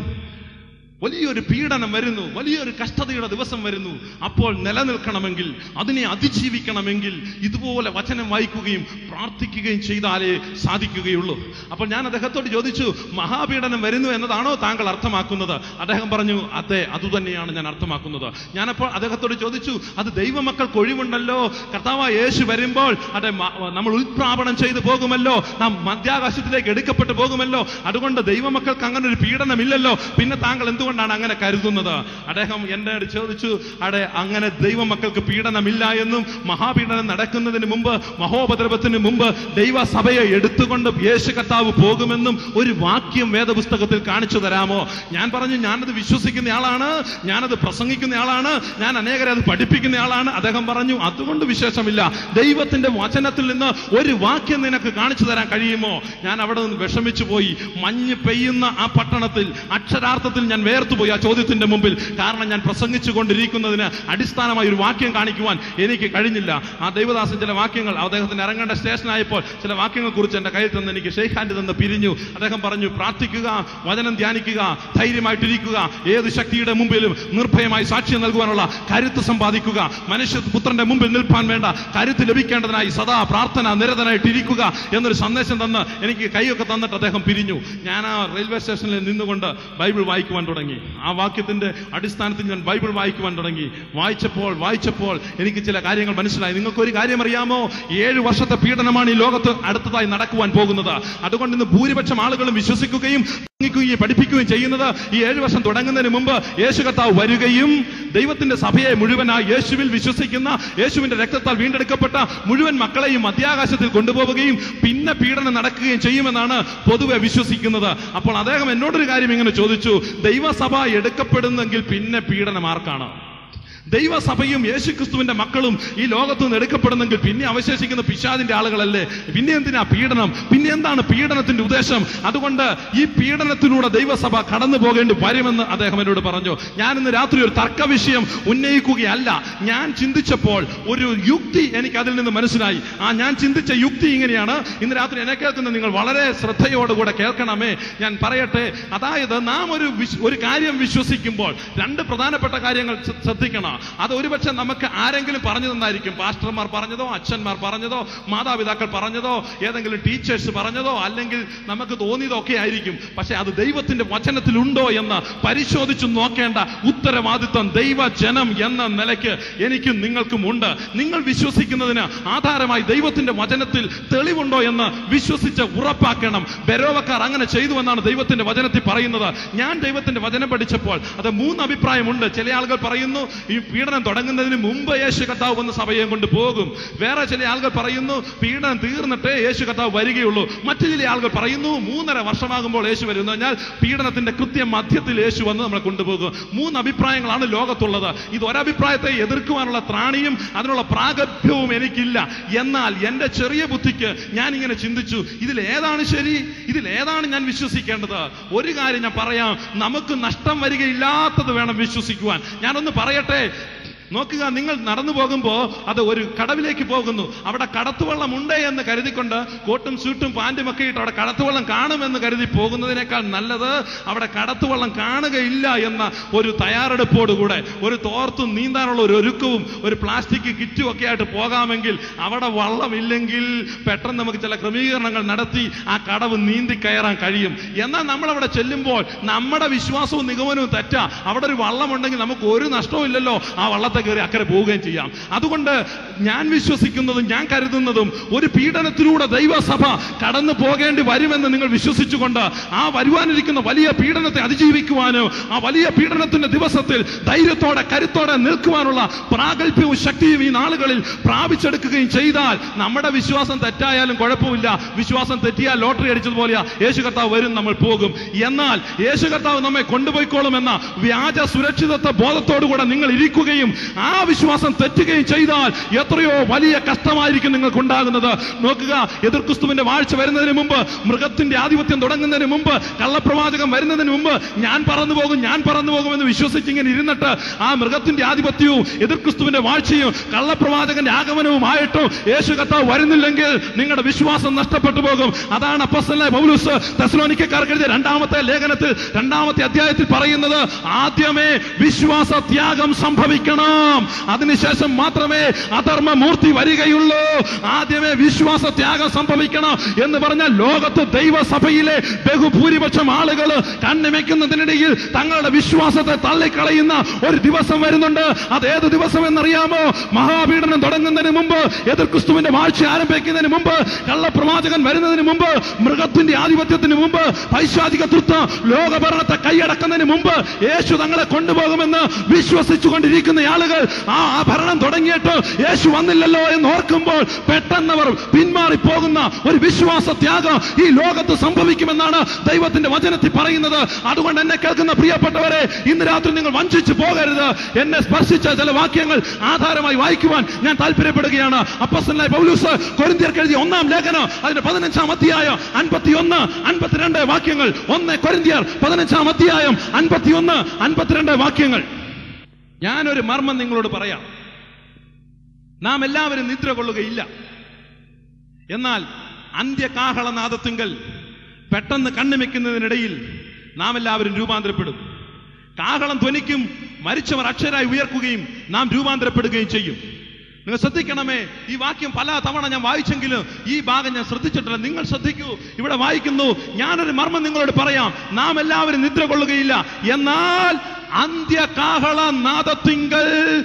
വലിയൊരു പീഡനം വരുന്നു വലിയൊരു കഷ്ടതയുടെ ദിവസം വരുന്നു അപ്പോൾ നിലനിൽക്കണമെങ്കിൽ അതിനെ അതിജീവിക്കണമെങ്കിൽ ഇതുപോലെ വചനം വായിക്കുകയും പ്രാർത്ഥിക്കുകയും ചെയ്താലേ സാധിക്കുകയുള്ളൂ അപ്പോൾ ഞാൻ അദ്ദേഹത്തോട് ചോദിച്ചു മഹാപീഡനം വരുന്നു എന്നതാണോ താങ്കൾ അർത്ഥമാക്കുന്നത് അദ്ദേഹം പറഞ്ഞു അതെ അതുതന്നെയാണ് ഞാൻ അർത്ഥമാക്കുന്നത് ഞാനപ്പോൾ അദ്ദേഹത്തോട് ചോദിച്ചു അത് ദൈവമക്കൾക്ക് ഒഴിവുണ്ടല്ലോ കർത്താവ് യേശു വരുമ്പോൾ അതെ മ- നമ്മൾ ഉത്പ്രാപണം ചെയ്തു പോകുമല്ലോ നാം മധ്യാകാശത്തിലേക്ക് എടുക്കപ്പെട്ടു പോകുമല്ലോ അതുകൊണ്ട് ദൈവമക്കൾക്ക് അങ്ങനെ ഒരു പീഡനമില്ലല്ലോ പിന്നെ താങ്കൾ എന്തുകൊണ്ടാണ് അങ്ങനെ കരുതുന്നത് അദ്ദേഹം എന്റെ അടുത്ത് ചോദിച്ചു അടെ അങ്ങനെ ദൈവമക്കൾക്ക് പീഡനമില്ല എന്നും മഹാപീഡനം നടക്കുന്നതിന് മുമ്പ് മഹോപദ്രവത്തിന് മുമ്പ് ദൈവസഭയെ എടുത്തുകൊണ്ട് യേശു കർത്താവ് പോകുമെന്നും ഒരു വാക്യം വേദപുസ്തകത്തിൽ കാണിച്ചു തരാമോ ഞാൻ പറഞ്ഞു ഞാനത് വിശ്വസിക്കുന്ന ആളാണ് ഞാനത് പ്രസംഗിക്കുന്ന ആളാണ് ഞാൻ അനേകരെ അത് പഠിപ്പിക്കുന്ന ആളാണ് അദ്ദേഹം പറഞ്ഞു അതുകൊണ്ട് വിശേഷമില്ല ദൈവത്തിന്റെ വചനത്തിൽ നിന്ന് ഒരു വാക്യം നിനക്ക് കാണിച്ചു തരാൻ കഴിയുമോ ഞാൻ അവിടെ നിന്ന് വിഷമിച്ചു പോയി മഞ്ഞ് പെയ്യുന്ന ആ പട്ടണത്തിൽ അക്ഷരാർത്ഥത്തിൽ ഞാൻ വേർത്തുപോയി ആ ചോദ്യത്തിന്റെ മുമ്പിൽ കാരണം ഞാൻ പ്രസംഗിച്ചു കൊണ്ടിരിക്കുന്നതിന് അടിസ്ഥാനമായി ഒരു വാക്യം കാണിക്കുവാൻ എനിക്ക് കഴിഞ്ഞില്ല ആ ദൈവദാസൻ ചില വാക്യങ്ങൾ അദ്ദേഹത്തിന് ഇറങ്ങേണ്ട സ്റ്റേഷനായപ്പോൾ ചില വാക്യങ്ങൾ കുറിച്ച് എന്റെ കയ്യിൽ തന്ന് എനിക്ക് ഷെയ്ഖ് ഹാൻഡ് തന്ന് പിരിഞ്ഞു അദ്ദേഹം പറഞ്ഞു പ്രാർത്ഥിക്കുക വചനം ധ്യാനിക്കുക ധൈര്യമായിട്ടിരിക്കുക ഏത് ശക്തിയുടെ മുമ്പിലും നിർഭയമായി സാക്ഷ്യം നൽകുവാനുള്ള കരുത്ത് സമ്പാദിക്കുക മനുഷ്യ പുത്രന്റെ മുമ്പിൽ നിൽപ്പാൻ വേണ്ട കരുത്ത് ലഭിക്കേണ്ടതിനായി സദാ പ്രാർത്ഥന നിരതനായിട്ടിരിക്കുക എന്നൊരു സന്ദേശം തന്ന് എനിക്ക് കൈയൊക്കെ തന്നിട്ട് അദ്ദേഹം പിരിഞ്ഞു ഞാൻ ആ റെയിൽവേ സ്റ്റേഷനിൽ നിന്നുകൊണ്ട് ബൈബിൾ വായിക്കുവാൻ തുടങ്ങി ആ വാക്യത്തിന്റെ അടിസ്ഥാനത്തിൽ ഞാൻ ബൈബിൾ വായിക്കുവാൻ തുടങ്ങി വായിച്ചപ്പോൾ വായിച്ചപ്പോൾ എനിക്ക് ചില കാര്യങ്ങൾ മനസ്സിലായി നിങ്ങൾക്ക് ഒരു കാര്യം അറിയാമോ ഏഴ് വർഷത്തെ പീഡനമാണ് ഈ ലോകത്ത് അടുത്തതായി നടക്കുവാൻ പോകുന്നത് അതുകൊണ്ട് ഇന്ന് ഭൂരിപക്ഷം ആളുകളും വിശ്വസിക്കുകയും പ്രസംഗിക്കുകയും പഠിപ്പിക്കുകയും ചെയ്യുന്നത് ഈ ഏഴു വർഷം തുടങ്ങുന്നതിന് മുമ്പ് യേശു കർത്താവ് വരികയും ദൈവത്തിന്റെ സഭയെ മുഴുവനായി യേശുവിൽ വിശ്വസിക്കുന്ന യേശുവിന്റെ രക്തത്താൽ വീണ്ടെടുക്കപ്പെട്ട മുഴുവൻ മക്കളെയും മധ്യാകാശത്തിൽ കൊണ്ടുപോവുകയും പിന്നെ പീഡനം നടക്കുകയും ചെയ്യുമെന്നാണ് പൊതുവെ വിശ്വസിക്കുന്നത് അപ്പോൾ അദ്ദേഹം എന്നോടൊരു കാര്യം ഇങ്ങനെ ചോദിച്ചു ദൈവസഭ എടുക്കപ്പെടുന്നെങ്കിൽ പിന്നെ പീഡനം ആർക്കാണ് ദൈവസഭയും യേശുക്രിസ്തുവിന്റെ മക്കളും ഈ ലോകത്തു നിന്ന് എടുക്കപ്പെടുന്നെങ്കിൽ പിന്നെ അവശേഷിക്കുന്ന പിശാദിന്റെ ആളുകളല്ലേ പിന്നെ എന്തിനാ പീഡനം പിന്നെ എന്താണ് പീഡനത്തിന്റെ ഉദ്ദേശം അതുകൊണ്ട് ഈ പീഡനത്തിലൂടെ ദൈവസഭ കടന്നു പോകേണ്ടി വരുമെന്ന് അദ്ദേഹം എന്നോട് പറഞ്ഞു ഞാൻ ഇന്ന് രാത്രി ഒരു തർക്ക വിഷയം ഉന്നയിക്കുകയല്ല ഞാൻ ചിന്തിച്ചപ്പോൾ ഒരു യുക്തി എനിക്ക് അതിൽ നിന്ന് മനസ്സിലായി ആ ഞാൻ ചിന്തിച്ച യുക്തി ഇങ്ങനെയാണ് ഇന്ന് രാത്രി എന്നെ കേൾക്കുന്ന നിങ്ങൾ വളരെ ശ്രദ്ധയോടുകൂടെ കേൾക്കണമേ ഞാൻ പറയട്ടെ അതായത് നാം ഒരു വിശ്- ഒരു കാര്യം വിശ്വസിക്കുമ്പോൾ രണ്ട് പ്രധാനപ്പെട്ട കാര്യങ്ങൾ ശ്ര- ശ്രദ്ധിക്കണം അത് ഒരുപക്ഷെ നമുക്ക് ആരെങ്കിലും പറഞ്ഞു തന്നായിരിക്കും പാസ്റ്റർമാർ പറഞ്ഞതോ അച്ഛന്മാർ പറഞ്ഞതോ മാതാപിതാക്കൾ പറഞ്ഞതോ ഏതെങ്കിലും ടീച്ചേഴ്സ് പറഞ്ഞതോ അല്ലെങ്കിൽ നമുക്ക് തോന്നിയതോ ഒക്കെ ആയിരിക്കും പക്ഷെ അത് ദൈവത്തിന്റെ വചനത്തിലുണ്ടോ എന്ന് പരിശോധിച്ചു നോക്കേണ്ട ഉത്തരവാദിത്വം ദൈവജനം എന്ന നിലയ്ക്ക് എനിക്കും നിങ്ങൾക്കും ഉണ്ട് നിങ്ങൾ വിശ്വസിക്കുന്നതിന് ആധാരമായി ദൈവത്തിന്റെ വചനത്തിൽ തെളിവുണ്ടോ എന്ന് വിശ്വസിച്ച് ഉറപ്പാക്കണം ബെരോവക്കാർ അങ്ങനെ ചെയ്തു എന്നാണ് ദൈവത്തിന്റെ വചനത്തിൽ പറയുന്നത് ഞാൻ ദൈവത്തിന്റെ വചനം പഠിച്ചപ്പോൾ അത് മൂന്ന് അഭിപ്രായമുണ്ട് ചില ആളുകൾ പറയുന്നു ഈ പീഡനം തുടങ്ങുന്നതിന് മുമ്പ് യേശു കർത്താവ് വന്ന് സഭയെ കൊണ്ട് പോകും വേറെ ചില ആളുകൾ പറയുന്നു പീഡനം തീർന്നിട്ടേ യേശു കർത്താവ് വരികയുള്ളൂ മറ്റു ചില ആളുകൾ പറയുന്നു മൂന്നര വർഷമാകുമ്പോൾ യേശു വരും എന്ന് പറഞ്ഞാൽ പീഡനത്തിന്റെ കൃത്യം മധ്യത്തിൽ യേശു വന്ന് നമ്മളെ കൊണ്ടുപോകും മൂന്ന് അഭിപ്രായങ്ങളാണ് ലോകത്തുള്ളത് ഇത് ഒരഭിപ്രായത്തെ എതിർക്കുവാനുള്ള ത്രാണിയും അതിനുള്ള പ്രാഗഭ്യവും എനിക്കില്ല എന്നാൽ എന്റെ ചെറിയ ബുദ്ധിക്ക് ഞാൻ ഇങ്ങനെ ചിന്തിച്ചു ഇതിൽ ഏതാണ് ശരി ഇതിൽ ഏതാണ് ഞാൻ വിശ്വസിക്കേണ്ടത് ഒരു കാര്യം ഞാൻ പറയാം നമുക്ക് നഷ്ടം വരികയില്ലാത്തത് വേണം വിശ്വസിക്കുവാൻ ഞാനൊന്ന് പറയട്ടെ നോക്കുക നിങ്ങൾ നടന്നു പോകുമ്പോ അത് ഒരു കടവിലേക്ക് പോകുന്നു അവിടെ കടത്തുവള്ളം ഉണ്ട് എന്ന് കരുതിക്കൊണ്ട് കോട്ടും സൂട്ടും പാൻറ്റും ഒക്കെ ഇട്ട് അവിടെ കടത്തുവള്ളം കാണുമെന്ന് കരുതി പോകുന്നതിനേക്കാൾ നല്ലത് അവിടെ കടത്തുവള്ളം കാണുകയില്ല എന്ന ഒരു തയ്യാറെടുപ്പോടുകൂടെ ഒരു തോർത്തും നീന്താനുള്ള ഒരു ഒരുക്കവും ഒരു പ്ലാസ്റ്റിക് കിറ്റും ഒക്കെ ആയിട്ട് പോകാമെങ്കിൽ അവിടെ വള്ളമില്ലെങ്കിൽ പെട്ടെന്ന് നമുക്ക് ചില ക്രമീകരണങ്ങൾ നടത്തി ആ കടവ് നീന്തി കയറാൻ കഴിയും എന്നാൽ നമ്മൾ അവിടെ ചെല്ലുമ്പോൾ നമ്മുടെ വിശ്വാസവും നിഗമനവും തെറ്റാ അവിടെ ഒരു വള്ളമുണ്ടെങ്കിൽ നമുക്ക് ഒരു നഷ്ടവും ഇല്ലല്ലോ ആ വള്ളത്തെ കയറി അക്കരെ പോവുകയും ചെയ്യാം അതുകൊണ്ട് ഞാൻ വിശ്വസിക്കുന്നതും ഞാൻ കരുതുന്നതും ഒരു പീഡനത്തിലൂടെ ദൈവസഭ കടന്നു പോകേണ്ടി വരുമെന്ന് നിങ്ങൾ വിശ്വസിച്ചുകൊണ്ട് ആ വരുവാനിരിക്കുന്ന വലിയ പീഡനത്തെ അതിജീവിക്കുവാനോ ആ വലിയ പീഡനത്തിന്റെ ദിവസത്തിൽ ധൈര്യത്തോടെ കരുത്തോടെ നിൽക്കുവാനുള്ള പ്രാഗൽഭ്യവും ശക്തിയും ഈ നാളുകളിൽ പ്രാപിച്ചെടുക്കുകയും ചെയ്താൽ നമ്മുടെ വിശ്വാസം തെറ്റായാലും കുഴപ്പമില്ല വിശ്വാസം തെറ്റിയാൽ ലോട്ടറി അടിച്ചതുപോലെയാ യേശു കർത്താവ് വരും നമ്മൾ പോകും എന്നാൽ യേശു കർത്താവ് നമ്മെ കൊണ്ടുപോയിക്കോളും എന്ന വ്യാജ സുരക്ഷിതത്വ ബോധത്തോടുകൂടെ നിങ്ങൾ ഇരിക്കുകയും ആ വിശ്വാസം തെറ്റുകയും ചെയ്താൽ എത്രയോ വലിയ കഷ്ടമായിരിക്കും നിങ്ങൾക്ക് ഉണ്ടാകുന്നത് നോക്കുക എതിർ ക്രിസ്തുവിന്റെ വാഴ്ച വരുന്നതിന് മുമ്പ് മൃഗത്തിന്റെ ആധിപത്യം തുടങ്ങുന്നതിന് മുമ്പ് കള്ളപ്രവാചകം വരുന്നതിന് മുമ്പ് ഞാൻ പറന്നു പോകും ഞാൻ പറന്നു പോകും എന്ന് വിശ്വസിച്ച് ഇങ്ങനെ ഇരുന്നിട്ട് ആ മൃഗത്തിന്റെ ആധിപത്യവും എതിർ ക്രിസ്തുവിന്റെ വാഴ്ചയും കള്ളപ്രവാചകന്റെ ആഗമനവുമായിട്ടും യേശു കർത്താവ് വരുന്നില്ലെങ്കിൽ നിങ്ങളുടെ വിശ്വാസം നഷ്ടപ്പെട്ടു പോകും അതാണ് അപ്പസ്തലനായ പൗലൂസ് തെസ്സലോനിക്കക്കാർക്ക് എഴുതിയ രണ്ടാമത്തെ ലേഖനത്തിൽ രണ്ടാമത്തെ അധ്യായത്തിൽ പറയുന്നത് ആദ്യമേ വിശ്വാസ ത്യാഗം സംഭവിക്കണം അതിനുശേഷം മാത്രമേ അധർമ്മ മൂർത്തി വരികയുള്ളൂ ആദ്യമേ വിശ്വാസ ത്യാഗം സംഭവിക്കണം എന്ന് പറഞ്ഞാൽ ലോകത്ത് ദൈവസഭയിലെ ബഹുഭൂരിപക്ഷം ആളുകൾ കണ്ണിമയ്ക്കുന്നതിനിടയിൽ തങ്ങളുടെ വിശ്വാസത്തെ തള്ളിക്കളയുന്ന ഒരു ദിവസം വരുന്നുണ്ട് അത് ഏത് ദിവസം എന്നറിയാമോ മഹാപീഡനം തുടങ്ങുന്നതിന് മുമ്പ് എതിർ ക്രിസ്തുവിന്റെ വാഴ്ച ആരംഭിക്കുന്നതിന് മുമ്പ് കള്ളപ്രവാചകൻ വരുന്നതിന് മുമ്പ് മൃഗത്തിന്റെ ആധിപത്യത്തിന് മുമ്പ് പൈശാചിക തൃത്വ ലോകഭരണത്തെ കൈയടക്കുന്നതിന് മുമ്പ് യേശു തങ്ങളെ കൊണ്ടുപോകുമെന്ന് വിശ്വസിച്ചുകൊണ്ടിരിക്കുന്ന ആളുകൾ ആ ആ ഭരണം തുടങ്ങിയിട്ട് യേശു വന്നില്ലല്ലോ എന്ന് ഓർക്കുമ്പോൾ പെട്ടെന്നവർ പിന്മാറി പോകുന്ന ഒരു വിശ്വാസ ത്യാഗം ഈ ലോകത്ത് സംഭവിക്കുമെന്നാണ് ദൈവത്തിന്റെ വചനത്തിൽ പറയുന്നത് അതുകൊണ്ട് എന്നെ കേൾക്കുന്ന പ്രിയപ്പെട്ടവരെ ഇന്ന് രാത്രി നിങ്ങൾ വഞ്ചിച്ചു പോകരുത് എന്നെ സ്പർശിച്ച ചില വാക്യങ്ങൾ ആധാരമായി വായിക്കുവാൻ ഞാൻ താല്പര്യപ്പെടുകയാണ് അപ്പസ്തലനായ പൗലൂസ് കൊരിന്ത്യർക്ക് എഴുതിയ ഒന്നാം ലേഖനം അതിന്റെ പതിനഞ്ചാം അധ്യായം അൻപത്തിയൊന്ന് അൻപത്തിരണ്ട് വാക്യങ്ങൾ ഒന്ന് കൊരിന്ത്യർ പതിനഞ്ചാം അധ്യായം അൻപത്തിയൊന്ന് അൻപത്തിരണ്ട് വാക്യങ്ങൾ ഞാനൊരു മർമ്മം നിങ്ങളോട് പറയാം നാം എല്ലാവരും നിദ്ര കൊള്ളുകയില്ല എന്നാൽ അന്ത്യകാഹളനാദത്തിങ്കൽ പെട്ടെന്ന് കണ്ണുമെക്കുന്നതിനിടയിൽ നാം എല്ലാവരും രൂപാന്തരപ്പെടും കാഹളം ധ്വനിക്കും മരിച്ചവർ അക്ഷരായി ഉയർക്കുകയും നാം രൂപാന്തരപ്പെടുകയും ചെയ്യും നിങ്ങൾ ശ്രദ്ധിക്കണമേ ഈ വാക്യം പല തവണ ഞാൻ വായിച്ചെങ്കിലും ഈ ഭാഗം ഞാൻ ശ്രദ്ധിച്ചിട്ടില്ല നിങ്ങൾ ശ്രദ്ധിക്കൂ ഇവിടെ വായിക്കുന്നു ഞാനൊരു മർമ്മം നിങ്ങളോട് പറയാം നാം എല്ലാവരും നിദ്ര കൊള്ളുകയില്ല എന്നാൽ അന്ത്യകാഹള നാദത്തിങ്കൽ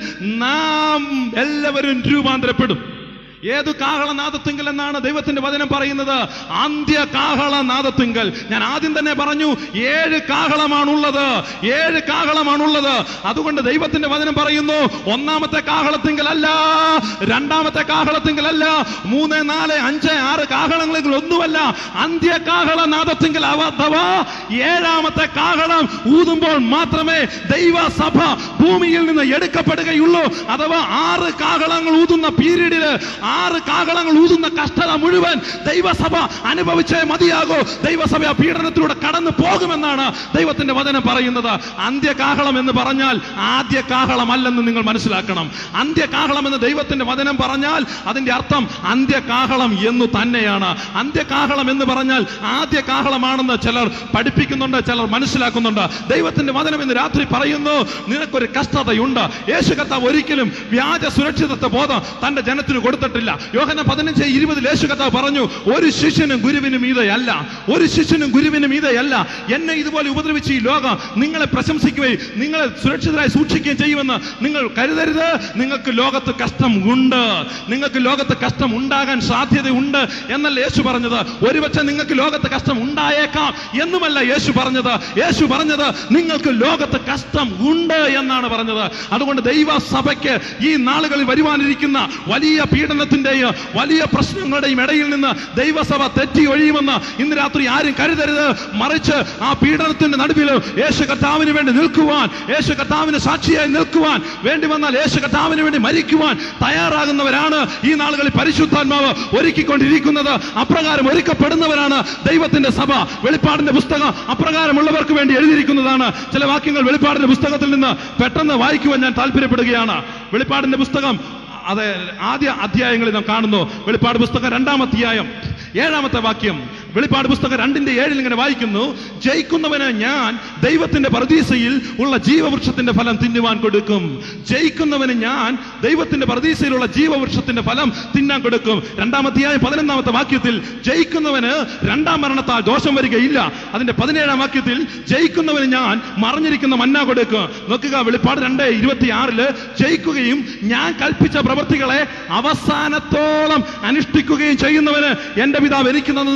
നാം എല്ലാവരും രൂപാന്തരപ്പെടും ഏത് കാഹളനാദത്തിങ്കൽ എന്നാണ് ദൈവത്തിന്റെ വചനം പറയുന്നത് അന്ത്യ കാഹളനാദത്തിങ്കൽ ഞാൻ ആദ്യം തന്നെ പറഞ്ഞു ഏഴ് കാഹളമാണുള്ളത് ഏഴ് കാഹളമാണുള്ളത് അതുകൊണ്ട് ദൈവത്തിന്റെ വചനം പറയുന്നു ഒന്നാമത്തെ കാഹളത്തിങ്കൽ അല്ല രണ്ടാമത്തെ കാഹളത്തിങ്കൽ അല്ല മൂന്ന് നാല് അഞ്ച് ആറ് കാഹളങ്ങളിൽ ഒന്നുമല്ല അന്ത്യ കാഹളനാദത്തിങ്കൽ അവ- അഥവാ ഏഴാമത്തെ കാഹളം ഊതുമ്പോൾ മാത്രമേ ദൈവസഭ ഭൂമിയിൽ നിന്ന് എടുക്കപ്പെടുകയുള്ളൂ അഥവാ ആറ് കാഹളങ്ങൾ ഊതുന്ന പീരീഡില് ആറ് കാഹളങ്ങൾ ഊതുന്ന കഷ്ടത മുഴുവൻ ദൈവസഭ അനുഭവിച്ചേ മതിയാകൂ ദൈവസഭ ആ പീഡനത്തിലൂടെ കടന്നു പോകുമെന്നാണ് ദൈവത്തിന്റെ വചനം പറയുന്നത് അന്ത്യകാഹളം എന്ന് പറഞ്ഞാൽ ആദ്യ കാഹളമല്ലെന്ന് നിങ്ങൾ മനസ്സിലാക്കണം അന്ത്യകാഹളം എന്ന് ദൈവത്തിന്റെ വചനം പറഞ്ഞാൽ അതിന്റെ അർത്ഥം അന്ത്യകാഹളം എന്നു തന്നെയാണ് അന്ത്യകാഹളം എന്ന് പറഞ്ഞാൽ ആദ്യ കാഹളമാണെന്ന് ചിലർ പഠിപ്പിക്കുന്നുണ്ട് ചിലർ മനസ്സിലാക്കുന്നുണ്ട് ദൈവത്തിന്റെ വചനം ഇന്ന് രാത്രി പറയുന്നു നിനക്കൊരു കഷ്ടതയുണ്ട് യേശു കർത്താവ് ഒരിക്കലും വ്യാജ സുരക്ഷിതത്വ ബോധം തന്റെ ജനത്തിന് കൊടുത്തിട്ടില്ല യോഹന പതിനഞ്ച് ഇരുപതിൽ യേശു കർത്താവ് പറഞ്ഞു ഒരു ശിഷ്യനും ഗുരുവിനും മീതയല്ല ഒരു ശിഷ്യനും ഗുരുവിനും മീതയല്ല എന്നെ ഇതുപോലെ ഉപദ്രവിച്ച് ഈ ലോകം നിങ്ങളെ പ്രശംസിക്കുകയും നിങ്ങളെ സുരക്ഷിതരായി സൂക്ഷിക്കുകയും ചെയ്യുമെന്ന് നിങ്ങൾ കരുതരുത് നിങ്ങൾക്ക് ലോകത്ത് കഷ്ടം ഉണ്ട് നിങ്ങൾക്ക് ലോകത്ത് കഷ്ടം ഉണ്ടാകാൻ സാധ്യതയുണ്ട് എന്നല്ല യേശു പറഞ്ഞത് ഒരുപക്ഷെ നിങ്ങൾക്ക് ലോകത്ത് കഷ്ടം ഉണ്ടായേക്കാം എന്നുമല്ല യേശു പറഞ്ഞത് യേശു പറഞ്ഞത് നിങ്ങൾക്ക് ലോകത്ത് കഷ്ടം ഉണ്ട് എന്നാണ് പറഞ്ഞത് അതുകൊണ്ട് ദൈവസഭയ്ക്ക് ഈ നാളുകളിൽ വരുവാനിരിക്കുന്ന വലിയ പീഡനത്തിന്റെയും വലിയ പ്രശ്നങ്ങളുടെയും ഇടയിൽ നിന്ന് ദൈവസഭ തെറ്റി ഒഴിയുമെന്ന് ഇന്ന് രാത്രി ആരും കരുതരുത് മറിച്ച് ആ പീഡനത്തിന്റെ നടുവിൽ യേശു കർത്താവിന് വേണ്ടി നിൽക്കുവാൻ യേശു കർത്താവിന് സാക്ഷിയായി നിൽക്കുവാൻ വേണ്ടി വന്നാൽ യേശു കർത്താവിന് വേണ്ടി മരിക്കുവാൻ തയ്യാറാകുന്നവരാണ് ഈ നാളുകളിൽ പരിശുദ്ധാത്മാവ് ഒരുക്കിക്കൊണ്ടിരിക്കുന്നത് അപ്രകാരം ഒരുക്കപ്പെടുന്നവരാണ് ദൈവത്തിന്റെ സഭ വെളിപ്പാടിന്റെ പുസ്തകം അപ്രകാരമുള്ളവർക്ക് വേണ്ടി എഴുതിയിരിക്കുന്നതാണ് ചില വാക്യങ്ങൾ വെളിപ്പാടിന്റെ പുസ്തകത്തിൽ നിന്ന് പെട്ടെന്ന് വായിക്കുവാൻ ഞാൻ താല്പര്യപ്പെടുകയാണ് വെളിപ്പാടിന്റെ പുസ്തകം അത് ആദ്യ അധ്യായങ്ങളിൽ നാം കാണുന്നു വെളിപ്പാട് പുസ്തകം രണ്ടാം അധ്യായം ഏഴാമത്തെ വാക്യം വെളിപ്പാട് പുസ്തകം രണ്ടിന്റെ ഏഴിൽ ഇങ്ങനെ വായിക്കുന്നു ജയിക്കുന്നവന് ഞാൻ ദൈവത്തിന്റെ പ്രതീസയിൽ ഉള്ള ജീവവൃക്ഷത്തിന്റെ ഫലം തിന്നുവാൻ കൊടുക്കും ജയിക്കുന്നവന് ഞാൻ ദൈവത്തിന്റെ പ്രതീസയിലുള്ള ജീവവൃക്ഷത്തിന്റെ ഫലം തിന്നാൻ കൊടുക്കും രണ്ടാം അധ്യായം പതിനൊന്നാമത്തെ വാക്യത്തിൽ ജയിക്കുന്നവന് രണ്ടാം മരണത്താൽ ദോഷം വരികയില്ല അതിന്റെ പതിനേഴാം വാക്യത്തിൽ ജയിക്കുന്നവന് ഞാൻ മറിഞ്ഞിരിക്കുന്ന മന്ന കൊടുക്കും നോക്കുക വെളിപ്പാട് രണ്ട് ഇരുപത്തിയാറില് ജയിക്കുകയും ഞാൻ കൽപ്പിച്ച പ്രവൃത്തികളെ അവസാനത്തോളം അനുഷ്ഠിക്കുകയും ചെയ്യുന്നവന് എന്റെ പിതാവ് എനിക്ക് തന്നതുപോലെ ഞാൻ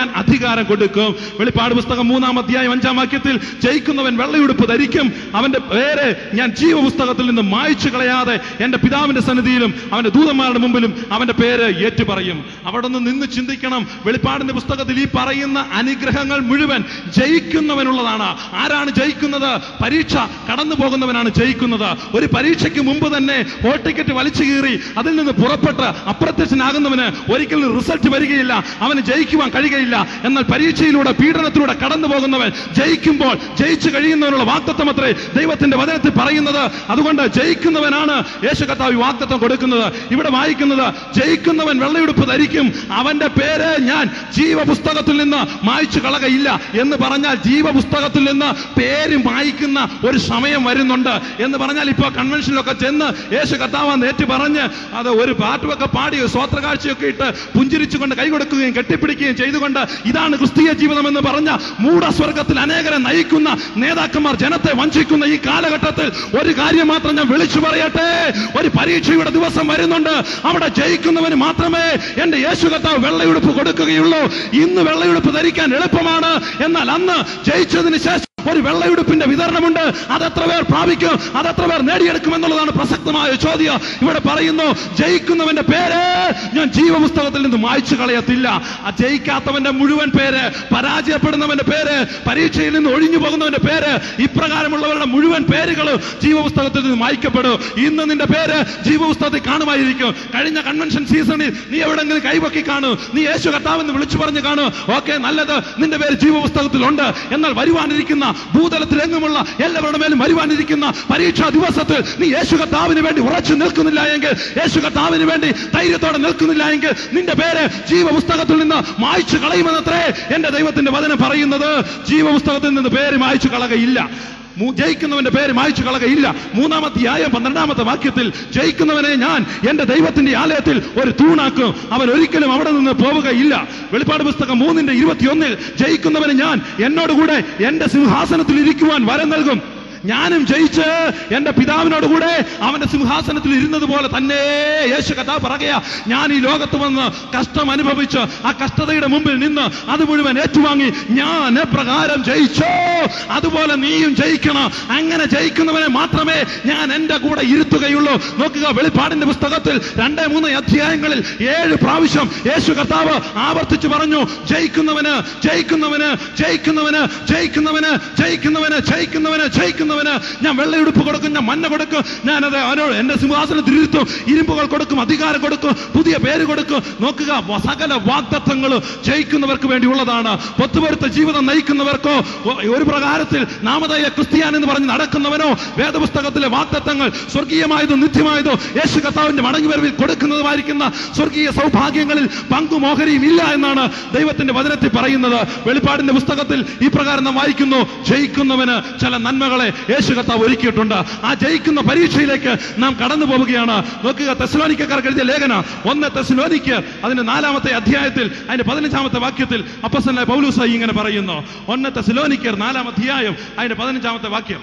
അധികാരം കൊടുക്കും വെളിപ്പാട് പുസ്തകം മൂന്നാം അധ്യായം അഞ്ചാം വാക്യത്തിൽ ജയിക്കുന്നവൻ വെള്ളയുടുപ്പ് ധരിക്കും അവന്റെ പേര് ഞാൻ ജീവപുസ്തകത്തിൽ നിന്ന് മായ്ച്ചു കളയാതെ എന്റെ പിതാവിന്റെ സന്നിധിയിലും അവന്റെ ദൂതന്മാരുടെ മുമ്പിലും അവന്റെ പേര് ഏറ്റുപറയും അവിടെ നിന്ന് നിന്ന് ചിന്തിക്കണം വെളിപ്പാടിന്റെ പുസ്തകത്തിൽ ഈ പറയുന്ന അനുഗ്രഹങ്ങൾ മുഴുവൻ ജയിക്കുന്നവനുള്ളതാണ് ആരാണ് ജയിക്കുന്നത് പരീക്ഷ കടന്നു പോകുന്നവനാണ് ജയിക്കുന്നത് ഒരു പരീക്ഷയ്ക്ക് മുമ്പ് തന്നെ ഹോൾ ടിക്കറ്റ് വലിച്ചു കീറി അതിൽ നിന്ന് പുറപ്പെട്ട് അപ്രത്യക്ഷനാകുന്നവന് ഒരിക്കലും റിസൾട്ട് വരികയില്ല അവന് ജയിക്കുവാൻ കഴിയുകയില്ല എന്നാൽ പരീക്ഷയിലൂടെ പീഡനത്തിലൂടെ കടന്നു പോകുന്നവൻ ജയിക്കുമ്പോൾ ജയിച്ചു കഴിയുന്നവനുള്ള വാക്തത്വം അത്രേ ദൈവത്തിന്റെ വചനത്തിൽ പറയുന്നത് അതുകൊണ്ട് ജയിക്കുന്നവനാണ് യേശു കർത്താവ് ഈ വാക്തത്വം കൊടുക്കുന്നത് ഇവിടെ വായിക്കുന്നത് ജയിക്കുന്നവൻ വെള്ളയുടുപ്പ് ധരിക്കും അവന്റെ പേര് ഞാൻ ജീവപുസ്തകത്തിൽ നിന്ന് മായ്ച്ചു കളകയില്ല എന്ന് പറഞ്ഞാൽ ജീവപുസ്തകത്തിൽ നിന്ന് പേര് മായ്ക്കുന്ന ഒരു സമയം വരുന്നുണ്ട് എന്ന് പറഞ്ഞാൽ ഇപ്പൊ കൺവെൻഷനിലൊക്കെ ചെന്ന് യേശു കർത്താവ് നേറ്റ് പറഞ്ഞ് അത് ഒരു പാട്ടുമൊക്കെ പാടി സ്വോത്രകാഴ്ചയൊക്കെ ഇട്ട് പുഞ്ചിരിച്ചുകൊണ്ട് കൈ കൊടുക്കുകയും കെട്ടിപ്പിടിക്കുകയും ചെയ്തുകൊണ്ട് ഇതാണ് ക്രിസ്തീയ ജീവിതം എന്ന് പറഞ്ഞ മൂഢസ്വർഗത്തിൽ അനേകരെ നയിക്കുന്ന നേതാക്കന്മാർ ജനത്തെ വഞ്ചിക്കുന്ന ഈ കാലഘട്ടത്തിൽ ഒരു കാര്യം മാത്രം ഞാൻ വിളിച്ചു പറയട്ടെ ഒരു പരീക്ഷയുടെ ദിവസം വരുന്നുണ്ട് അവിടെ ജയിക്കുന്നവന് മാത്രമേ എന്റെ യേശു കർത്താവ് വെള്ളയുടുപ്പ് കൊടുക്കുകയുള്ളൂ ഇന്ന് വെള്ളയുടുപ്പ് ധരിക്കാൻ എളുപ്പമാണ് എന്നാൽ അന്ന് ജയിച്ചതിന് ശേഷം ഒരു വെള്ളയുടുപ്പിന്റെ വിതരണമുണ്ട് അതെത്ര പേർ പ്രാപിക്കും അതെത്ര പേർ നേടിയെടുക്കും എന്നുള്ളതാണ് പ്രസക്തമായ ചോദ്യം ഇവിടെ പറയുന്നു ജയിക്കുന്നവന്റെ പേര് ഞാൻ ജീവപുസ്തകത്തിൽ നിന്ന് മായ്ച്ചു കളയത്തില്ല ആ ജയിക്കാത്തവന്റെ മുഴുവൻ പേര് പരാജയപ്പെടുന്നവന്റെ പേര് പരീക്ഷയിൽ നിന്ന് ഒഴിഞ്ഞു പോകുന്നവന്റെ പേര് ഇപ്രകാരമുള്ളവരുടെ മുഴുവൻ പേരുകൾ ജീവപുസ്തകത്തിൽ നിന്ന് മായ്ക്കപ്പെടും ഇന്ന് നിന്റെ പേര് ജീവപുസ്തകത്തിൽ കാണുമായിരിക്കും കഴിഞ്ഞ കൺവെൻഷൻ സീസണിൽ നീ എവിടെങ്കിലും കൈവക്കി കാണൂ നീ യേശു കർത്താവെന്ന് വിളിച്ചു പറഞ്ഞു കാണൂ ഓക്കെ നല്ലത് നിന്റെ പേര് ജീവപുസ്തകത്തിലുണ്ട് എന്നാൽ വരുവാനിരിക്കുന്ന ഭൂതലത്തിലെങ്ങുമുള്ള എല്ലാവരുടെ മേലും വരുവാനിരിക്കുന്ന പരീക്ഷാ ദിവസത്തിൽ നീ യേശു കർത്താവിന് വേണ്ടി ഉറച്ചു നിൽക്കുന്നില്ല എങ്കിൽ യേശു കർത്താവിന് വേണ്ടി ധൈര്യത്തോടെ നിൽക്കുന്നില്ല എങ്കിൽ നിന്റെ പേര് ജീവപുസ്തകത്തിൽ നിന്ന് മായ്ച്ചു കളയുമെന്നത്രേ എന്റെ ദൈവത്തിന്റെ വചനം പറയുന്നത് ജീവപുസ്തകത്തിൽ നിന്ന് പേര് മായ്ച്ചു കളകയില്ല മൂ- ജയിക്കുന്നവന്റെ പേര് മായ്ച്ചു കളകയില്ല മൂന്നാമധ്യായം പന്ത്രണ്ടാമത്തെ വാക്യത്തിൽ ജയിക്കുന്നവനെ ഞാൻ എന്റെ ദൈവത്തിന്റെ ആലയത്തിൽ ഒരു തൂണാക്കും അവൻ ഒരിക്കലും അവിടെ നിന്ന് പോവുകയില്ല വെളിപ്പാട് പുസ്തകം മൂന്നിന്റെ ഇരുപത്തിയൊന്നിൽ ജയിക്കുന്നവന് ഞാൻ എന്നോടുകൂടെ എന്റെ സിംഹാസനത്തിൽ ഇരിക്കുവാൻ വരം നൽകും ഞാനും ജയിച്ച് എന്റെ പിതാവിനോടുകൂടെ അവന്റെ സിംഹാസനത്തിൽ ഇരുന്നത് പോലെ തന്നെ യേശു കഥ പറയുക ഞാൻ ഈ ലോകത്ത് വന്ന് കഷ്ടം അനുഭവിച്ച് ആ കഷ്ടതയുടെ മുമ്പിൽ നിന്ന് അത് മുഴുവൻ ഏറ്റുവാങ്ങി ഞാൻ എപ്രകാരം ജയിച്ചോ അതുപോലെ നീയും ജയിക്കണം അങ്ങനെ ജയിക്കുന്നവനെ മാത്രമേ ഞാൻ എന്റെ കൂടെ ഇരുത്തുകയുള്ളൂ നോക്കുക വെളിപ്പാടിന്റെ പുസ്തകത്തിൽ രണ്ട് മൂന്ന് അധ്യായങ്ങളിൽ ഏഴ് പ്രാവശ്യം യേശു കർത്താവ് ആവർത്തിച്ചു പറഞ്ഞു ജയിക്കുന്നവന് ജയിക്കുന്നവന് ജയിക്കുന്നവന് ജയിക്കുന്നവന് ജയിക്കുന്നവന് ജയിക്കുന്നവന് ജയിക്കുന്നവന് ഞാൻ വെള്ളയുടുപ്പ് കൊടുക്കും ഞാൻ മഞ്ഞ കൊടുക്കും ഞാനത് അവനോട് എന്റെ സിംഹാസനത്തിൽ ഇരുത്തും ഇരുമ്പുകൾ കൊടുക്കും അധികാരം കൊടുക്കും പുതിയ പേര് കൊടുക്കും നോക്കുക വ- സകല വാഗ്ദത്തങ്ങളും ജയിക്കുന്നവർക്ക് വേണ്ടിയുള്ളതാണ് പൊത്തുപൊരുത്ത ജീവിതം നയിക്കുന്നവർക്കോ ഒ- ഒരു പ്രകാരത്തിൽ നാമധേയ ക്രിസ്ത്യാൻ എന്ന് പറഞ്ഞ് നടക്കുന്നവനോ വേദപുസ്തകത്തിലെ വാഗ്ദത്തങ്ങൾ സ്വർഗീയമായതോ നിത്യമായതോ യേശു കർത്താവിന്റെ മടങ്ങിവരവിൽ കൊടുക്കുന്നതുമായിരിക്കുന്ന സ്വർഗീയ സൗഭാഗ്യങ്ങളിൽ പങ്കും ഓഹരിയും ഇല്ല എന്നാണ് ദൈവത്തിന്റെ വചനത്തിൽ പറയുന്നത് വെളിപ്പാടിന്റെ പുസ്തകത്തിൽ ഈ പ്രകാരം നാം വായിക്കുന്നു ജയിക്കുന്നവന് ചില നന്മകളെ യേശു കർത്താവ് ഒരുക്കിയിട്ടുണ്ട് ആ ജയിക്കുന്ന പരീക്ഷയിലേക്ക് നാം കടന്നു പോവുകയാണ് നോക്കുക തെസ്ലോനിക്കാർക്ക് എഴുതിയ ലേഖന ഒന്ന് തെസ്ലോനിക്ക് അതിന്റെ നാലാമത്തെ അധ്യായത്തിൽ അതിന്റെ പതിനഞ്ചാമത്തെ വാക്യത്തിൽ അപ്പസനായ പൗലൂസായി ഇങ്ങനെ പറയുന്നു ഒന്ന് തെസ്ലോനിക്കർ നാലാം അധ്യായം അതിന്റെ പതിനഞ്ചാമത്തെ വാക്യം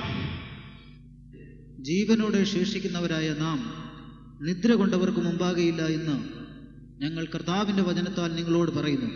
ജീവനോടെ ശേഷിക്കുന്നവരായ നാം നിദ്ര കൊണ്ടവർക്ക് മുമ്പാകെയില്ല എന്ന് ഞങ്ങൾ കർത്താവിന്റെ വചനത്താൽ നിങ്ങളോട് പറയുന്നു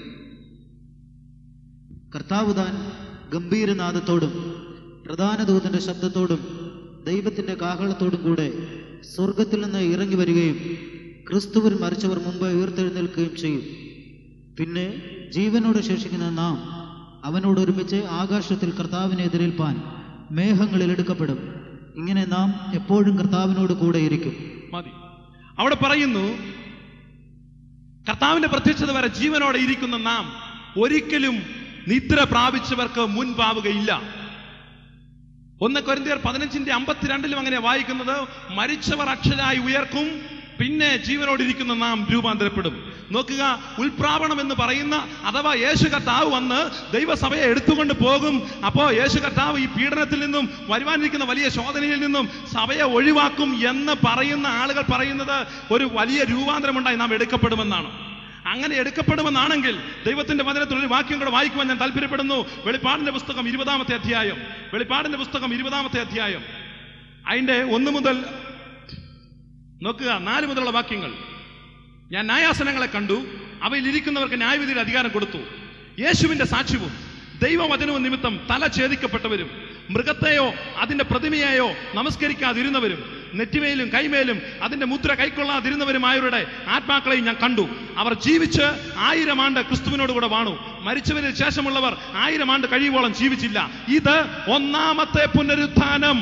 കർത്താവ് താൻ ഗംഭീരനാദത്തോടും പ്രധാന ദൂതന്റെ ശബ്ദത്തോടും ദൈവത്തിന്റെ കാഹളത്തോടും കൂടെ സ്വർഗത്തിൽ നിന്ന് ഇറങ്ങി വരികയും ക്രിസ്തുവിൽ മരിച്ചവർ മുമ്പ് ഉയർത്തെഴുന്നേൽക്കുകയും ചെയ്യും പിന്നെ ജീവനോടെ ശേഷിക്കുന്ന നാം അവനോട് ഒരുമിച്ച് ആകാശത്തിൽ കർത്താവിനെ എതിരേൽപ്പാൻ മേഘങ്ങളിൽ എടുക്കപ്പെടും ഇങ്ങനെ നാം എപ്പോഴും കർത്താവിനോട് കൂടെ ഇരിക്കും മതി അവിടെ പറയുന്നു കർത്താവിന്റെ പ്രത്യക്ഷത വരെ ജീവനോടെ ഇരിക്കുന്ന നാം ഒരിക്കലും നിദ്ര പ്രാപിച്ചവർക്ക് മുൻപാവുകയില്ല ഒന്ന് കൊരിന്തിയർ പതിനഞ്ചിന്റെ അമ്പത്തിരണ്ടിലും അങ്ങനെ വായിക്കുന്നത് മരിച്ചവർ അക്ഷരായി ഉയർക്കും പിന്നെ ജീവനോടിരിക്കുന്ന നാം രൂപാന്തരപ്പെടും നോക്കുക ഉൽപ്രാവണം എന്ന് പറയുന്ന അഥവാ യേശു കർത്താവ് വന്ന് ദൈവസഭയെ എടുത്തുകൊണ്ട് പോകും അപ്പോ യേശു കർത്താവ് ഈ പീഡനത്തിൽ നിന്നും വരുവാനിരിക്കുന്ന വലിയ ശോധനയിൽ നിന്നും സഭയെ ഒഴിവാക്കും എന്ന് പറയുന്ന ആളുകൾ പറയുന്നത് ഒരു വലിയ രൂപാന്തരമുണ്ടായി നാം എടുക്കപ്പെടുമെന്നാണ് അങ്ങനെ എടുക്കപ്പെടുമെന്നാണെങ്കിൽ ദൈവത്തിന്റെ വചനത്തിൽ ഒരു വാക്യം കൂടെ വായിക്കുവാൻ ഞാൻ താല്പര്യപ്പെടുന്നു വെളിപ്പാടിന്റെ പുസ്തകം ഇരുപതാമത്തെ അധ്യായം വെളിപ്പാടിന്റെ പുസ്തകം ഇരുപതാമത്തെ അധ്യായം അതിന്റെ ഒന്ന് മുതൽ നോക്കുക നാല് മുതലുള്ള വാക്യങ്ങൾ ഞാൻ ന്യായാസനങ്ങളെ കണ്ടു അവയിൽ ഇരിക്കുന്നവർക്ക് ന്യായവിധിയുടെ അധികാരം കൊടുത്തു യേശുവിന്റെ സാക്ഷ്യവും ദൈവവചനവും നിമിത്തം തല ഛേദിക്കപ്പെട്ടവരും മൃഗത്തെയോ അതിന്റെ പ്രതിമയെയോ നമസ്കരിക്കാതിരുന്നവരും നെറ്റിമേലും കൈമേലും അതിന്റെ മുദ്ര കൈക്കൊള്ളാതിരുന്നവരുമായവരുടെ ആത്മാക്കളെയും ഞാൻ കണ്ടു അവർ ജീവിച്ച് ആയിരം ആണ്ട് ക്രിസ്തുവിനോട് കൂടെ വാണു മരിച്ചവന് ശേഷമുള്ളവർ ആയിരം ആണ്ട് കഴിയുവോളം ജീവിച്ചില്ല ഇത് ഒന്നാമത്തെ പുനരുത്ഥാനം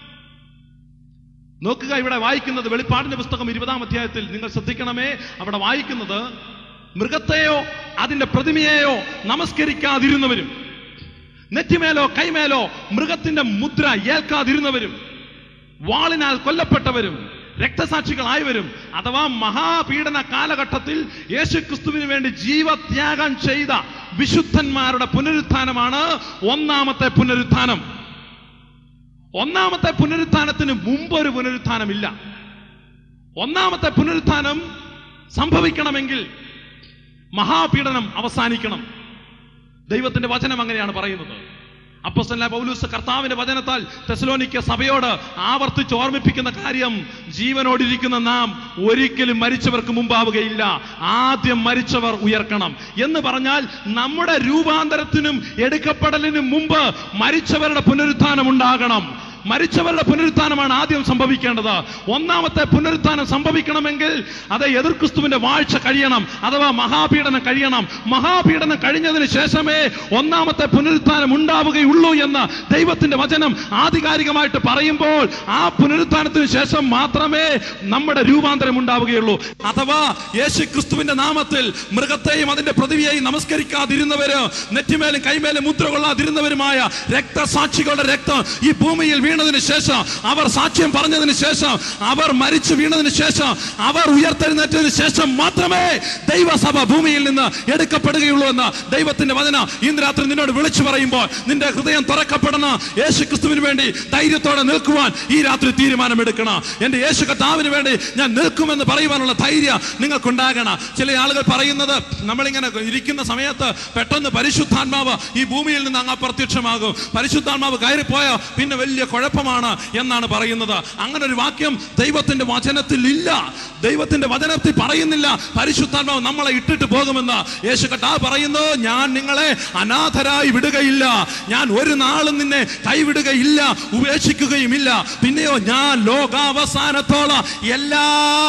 നോക്കുക ഇവിടെ വായിക്കുന്നത് വെളിപ്പാടിന്റെ പുസ്തകം ഇരുപതാം അധ്യായത്തിൽ നിങ്ങൾ ശ്രദ്ധിക്കണമേ അവിടെ വായിക്കുന്നത് മൃഗത്തെയോ അതിന്റെ പ്രതിമയെയോ നമസ്കരിക്കാതിരുന്നവരും നെറ്റിമേലോ കൈമേലോ മൃഗത്തിന്റെ മുദ്ര ഏൽക്കാതിരുന്നവരും വാളിനാൽ കൊല്ലപ്പെട്ടവരും രക്തസാക്ഷികളായവരും അഥവാ മഹാപീഡന കാലഘട്ടത്തിൽ യേശു ക്രിസ്തുവിന് വേണ്ടി ജീവത്യാഗം ചെയ്ത വിശുദ്ധന്മാരുടെ പുനരുത്ഥാനമാണ് ഒന്നാമത്തെ പുനരുത്ഥാനം ഒന്നാമത്തെ പുനരുത്ഥാനത്തിന് മുമ്പ് ഒരു പുനരുത്ഥാനമില്ല ഒന്നാമത്തെ പുനരുത്ഥാനം സംഭവിക്കണമെങ്കിൽ മഹാപീഡനം അവസാനിക്കണം ദൈവത്തിന്റെ വചനം അങ്ങനെയാണ് പറയുന്നത് അപ്പോസ്തലനായ പൗലൂസ് കർത്താവിന്റെ വചനത്താൽ തെസലോനിക്ക സഭയോട് ആവർത്തിച്ച് ഓർമ്മിപ്പിക്കുന്ന കാര്യം ജീവനോടിരിക്കുന്ന നാം ഒരിക്കലും മരിച്ചവർക്ക് മുമ്പാവുകയില്ല ആദ്യം മരിച്ചവർ ഉയർക്കണം എന്ന് പറഞ്ഞാൽ നമ്മുടെ രൂപാന്തരത്തിനും എടുക്കപ്പെടലിനും മുമ്പ് മരിച്ചവരുടെ പുനരുത്ഥാനം ഉണ്ടാകണം മരിച്ചവരുടെ പുനരുത്ഥാനമാണ് ആദ്യം സംഭവിക്കേണ്ടത് ഒന്നാമത്തെ പുനരുത്ഥാനം സംഭവിക്കണമെങ്കിൽ അത് എതിർ ക്രിസ്തുവിന്റെ വാഴ്ച കഴിയണം അഥവാ മഹാപീഡനം കഴിയണം മഹാപീഡനം കഴിഞ്ഞതിന് ശേഷമേ ഒന്നാമത്തെ പുനരുത്ഥാനം ഉണ്ടാവുകയുള്ളൂ എന്ന് ദൈവത്തിന്റെ വചനം ആധികാരികമായിട്ട് പറയുമ്പോൾ ആ പുനരുത്ഥാനത്തിന് ശേഷം മാത്രമേ നമ്മുടെ രൂപാന്തരം ഉണ്ടാവുകയുള്ളൂ അഥവാ യേശു ക്രിസ്തുവിന്റെ നാമത്തിൽ മൃഗത്തെയും അതിന്റെ പ്രതിവിയെയും നമസ്കരിക്കാതിരുന്നവര് നെറ്റിമേലും കൈമേലും മുദ്ര കൊള്ളാതിരുന്നവരുമായ രക്തസാക്ഷികളുടെ രക്തം ഈ ഭൂമിയിൽ വീണതിന് ശേഷം അവർ സാക്ഷ്യം പറഞ്ഞതിന് ശേഷം അവർ മരിച്ചു വീണതിന് ശേഷം അവർ ഉയർത്തെഴുന്നേറ്റതിന് ശേഷം മാത്രമേ ദൈവസഭ ഭൂമിയിൽ നിന്ന് എടുക്കപ്പെടുകയുള്ളൂ എന്ന് ദൈവത്തിന്റെ വചന ഇന്ന് രാത്രി നിന്നോട് വിളിച്ചു പറയുമ്പോൾ നിന്റെ ഹൃദയം തുറക്കപ്പെടണം യേശു ക്രിസ്തുവിന് വേണ്ടി ധൈര്യത്തോടെ നിൽക്കുവാൻ ഈ രാത്രി തീരുമാനമെടുക്കണം എന്റെ യേശു കർത്താവിന് വേണ്ടി ഞാൻ നിൽക്കുമെന്ന് പറയുവാനുള്ള ധൈര്യം നിങ്ങൾക്കുണ്ടാകണം ചില ആളുകൾ പറയുന്നത് നമ്മളിങ്ങനെ ഇരിക്കുന്ന സമയത്ത് പെട്ടെന്ന് പരിശുദ്ധാത്മാവ് ഈ ഭൂമിയിൽ നിന്ന് അങ്ങ് അപ്രത്യക്ഷമാകും പരിശുദ്ധാത്മാവ് കയറിപ്പോയ പിന്നെ വലിയ കുഴപ്പമാണ് എന്നാണ് പറയുന്നത് അങ്ങനെ ഒരു വാക്യം ദൈവത്തിന്റെ വചനത്തിൽ ഇല്ല ദൈവത്തിന്റെ വചനത്തിൽ പറയുന്നില്ല പരിശുദ്ധാത്മാവ് നമ്മളെ ഇട്ടിട്ട് പോകുമെന്ന് യേശു കർത്താവ് പറയുന്നു ഞാൻ നിങ്ങളെ അനാഥരായി വിടുകയില്ല ഞാൻ ഒരു നാളും നിന്നെ കൈവിടുകയില്ല ഉപേക്ഷിക്കുകയുമില്ല പിന്നെയോ ഞാൻ ലോകാവസാനത്തോളം എല്ലാ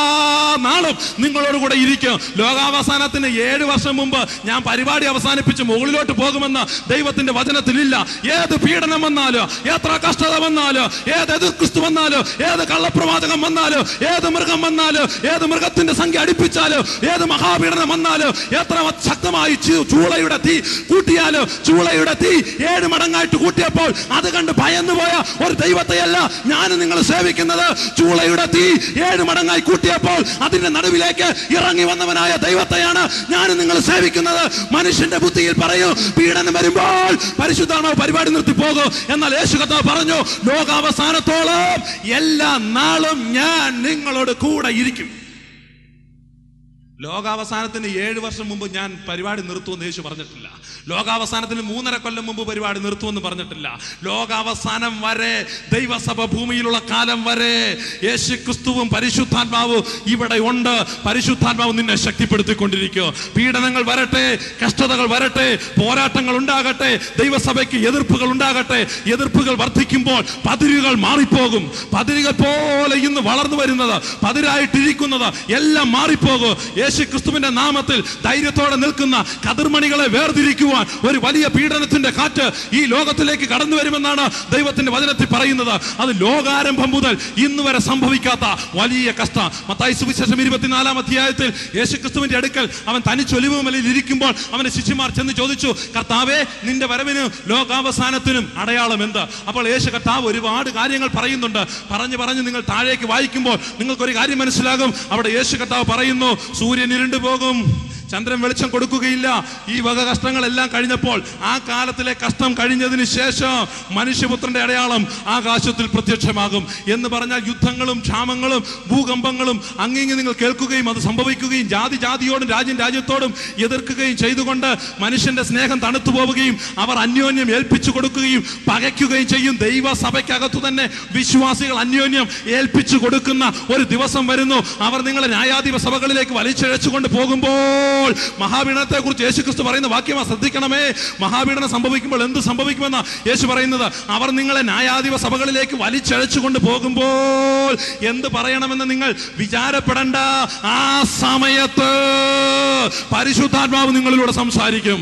നാളും നിങ്ങളോട് കൂടെ ഇരിക്കും ലോകാവസാനത്തിന് ഏഴ് വർഷം മുമ്പ് ഞാൻ പരിപാടി അവസാനിപ്പിച്ച് മുകളിലോട്ട് പോകുമെന്ന് ദൈവത്തിന്റെ വചനത്തിലില്ല ഏത് പീഡനം വന്നാലോ എത്ര കഷ്ടത വന്നാലോ ഏത് എതിർ ക്രിസ്തു വന്നാലോ ഏത് കള്ളപ്രവാചകം വന്നാലോ ഏത് മൃഗം വന്നാലോ ഏത് മൃഗത്തിന്റെ സംഖ്യ അടുപ്പിച്ചാലോ ഏത് മഹാപീഡനം വന്നാലോ എത്ര ശക്തമായി ചൂ- ചൂളയുടെ തീ കൂട്ടിയാലോ ചൂളയുടെ തീ ഏഴ് മടങ്ങായിട്ട് കൂട്ടിയപ്പോൾ അത് കണ്ട് ഭയന്നു പോയ ഒരു ദൈവത്തെയല്ല ഞാൻ നിങ്ങൾ സേവിക്കുന്നത് ചൂളയുടെ തീ ഏഴ് മടങ്ങായി കൂട്ടിയപ്പോൾ അതിന്റെ നടുവിലേക്ക് ഇറങ്ങി വന്നവനായ ദൈവത്തെയാണ് ഞാൻ നിങ്ങൾ സേവിക്കുന്നത് മനുഷ്യന്റെ ബുദ്ധിയിൽ പറയൂ പീഡനം വരുമ്പോൾ പരിശുദ്ധാത്മാവ് പരിപാടി നിർത്തി പോകും എന്നാൽ യേശു കർത്താവ് പറഞ്ഞു ലോകാവസാനത്തോളം എല്ലാ നാളും ഞാൻ നിങ്ങളോട് കൂടെ ഇരിക്കും ലോകാവസാനത്തിന് ഏഴ് വർഷം മുമ്പ് ഞാൻ പരിപാടി നിർത്തുമെന്ന് യേശു പറഞ്ഞിട്ടില്ല ലോകാവസാനത്തിന് മൂന്നര കൊല്ലം മുമ്പ് പരിപാടി നിർത്തുമെന്ന് പറഞ്ഞിട്ടില്ല ലോകാവസാനം വരെ ദൈവസഭ ഭൂമിയിലുള്ള കാലം വരെ യേശു ക്രിസ്തുവും പരിശുദ്ധാത്മാവും ഇവിടെ ഉണ്ട് പരിശുദ്ധാത്മാവ് നിന്നെ ശക്തിപ്പെടുത്തിക്കൊണ്ടിരിക്കും പീഡനങ്ങൾ വരട്ടെ കഷ്ടതകൾ വരട്ടെ പോരാട്ടങ്ങൾ ഉണ്ടാകട്ടെ ദൈവസഭയ്ക്ക് എതിർപ്പുകൾ ഉണ്ടാകട്ടെ എതിർപ്പുകൾ വർദ്ധിക്കുമ്പോൾ പതിരുകൾ മാറിപ്പോകും പതിരുകൾ പോലെ ഇന്ന് വളർന്നു വരുന്നത് പതിരായിട്ടിരിക്കുന്നത് എല്ലാം മാറിപ്പോകും യേശു ക്രിസ്തുവിന്റെ നാമത്തിൽ ധൈര്യത്തോടെ നിൽക്കുന്ന കതിർമണികളെ വേർതിരിക്കുവാൻ ഒരു വലിയ പീഡനത്തിന്റെ കാറ്റ് ഈ ലോകത്തിലേക്ക് കടന്നു വരുമെന്നാണ് ദൈവത്തിന്റെ വചനത്തിൽ പറയുന്നത് അത് ലോകാരംഭം മുതൽ ഇന്ന് വരെ സംഭവിക്കാത്ത വലിയ കഷ്ടം മത്തായി സുവിശേഷം ഇരുപത്തിനാലാം അധ്യായത്തിൽ യേശു ക്രിസ്തുവിന്റെ അടുക്കൽ അവൻ തനിച്ചൊലിവ് മലയിൽ ഇരിക്കുമ്പോൾ അവന്റെ ശിഷ്യന്മാർ ചെന്ന് ചോദിച്ചു കർത്താവേ നിന്റെ വരവിന് ലോകാവസാനത്തിനും അടയാളം എന്ത് അപ്പോൾ യേശു കർത്താവ് ഒരുപാട് കാര്യങ്ങൾ പറയുന്നുണ്ട് പറഞ്ഞു പറഞ്ഞ് നിങ്ങൾ താഴേക്ക് വായിക്കുമ്പോൾ നിങ്ങൾക്കൊരു കാര്യം മനസ്സിലാകും അവിടെ യേശു കർത്താവ് പറയുന്നു സൂര്യൻ ഇരുണ്ടു പോകും ചന്ദ്രൻ വെളിച്ചം കൊടുക്കുകയില്ല ഈ വക കഷ്ടങ്ങളെല്ലാം കഴിഞ്ഞപ്പോൾ ആ കാലത്തിലെ കഷ്ടം കഴിഞ്ഞതിന് ശേഷം മനുഷ്യപുത്രന്റെ അടയാളം ആകാശത്തിൽ പ്രത്യക്ഷമാകും എന്ന് പറഞ്ഞാൽ യുദ്ധങ്ങളും ക്ഷാമങ്ങളും ഭൂകമ്പങ്ങളും അങ്ങിങ്ങ് നിങ്ങൾ കേൾക്കുകയും അത് സംഭവിക്കുകയും ജാതി ജാതിയോടും രാജ്യം രാജ്യത്തോടും എതിർക്കുകയും ചെയ്തുകൊണ്ട് മനുഷ്യന്റെ സ്നേഹം തണുത്തു പോവുകയും അവർ അന്യോന്യം ഏൽപ്പിച്ചു കൊടുക്കുകയും പകയ്ക്കുകയും ചെയ്യും ദൈവസഭയ്ക്കകത്തു തന്നെ വിശ്വാസികൾ അന്യോന്യം ഏൽപ്പിച്ചു കൊടുക്കുന്ന ഒരു ദിവസം വരുന്നു അവർ നിങ്ങളെ ന്യായാധിപ സഭകളിലേക്ക് വലിച്ചിഴച്ചുകൊണ്ട് പോകുമ്പോൾ സംഭവിക്കുമ്പോൾ മഹാപീഡനത്തെ കുറിച്ച് യേശു ക്രിസ്തു പറയുന്ന വാക്യമാ ശ്രദ്ധിക്കണമേ മഹാപീഡനം സംഭവിക്കുമ്പോൾ എന്ത് സംഭവിക്കുമെന്ന യേശു പറയുന്നത് അവർ നിങ്ങളെ ന്യായാധിപ സഭകളിലേക്ക് വലിച്ചഴച്ചുകൊണ്ട് പോകുമ്പോൾ എന്ത് പറയണമെന്ന് നിങ്ങൾ വിചാരപ്പെടണ്ട ആ സമയത്ത് പരിശുദ്ധാത്മാവ് നിങ്ങളിലൂടെ സംസാരിക്കും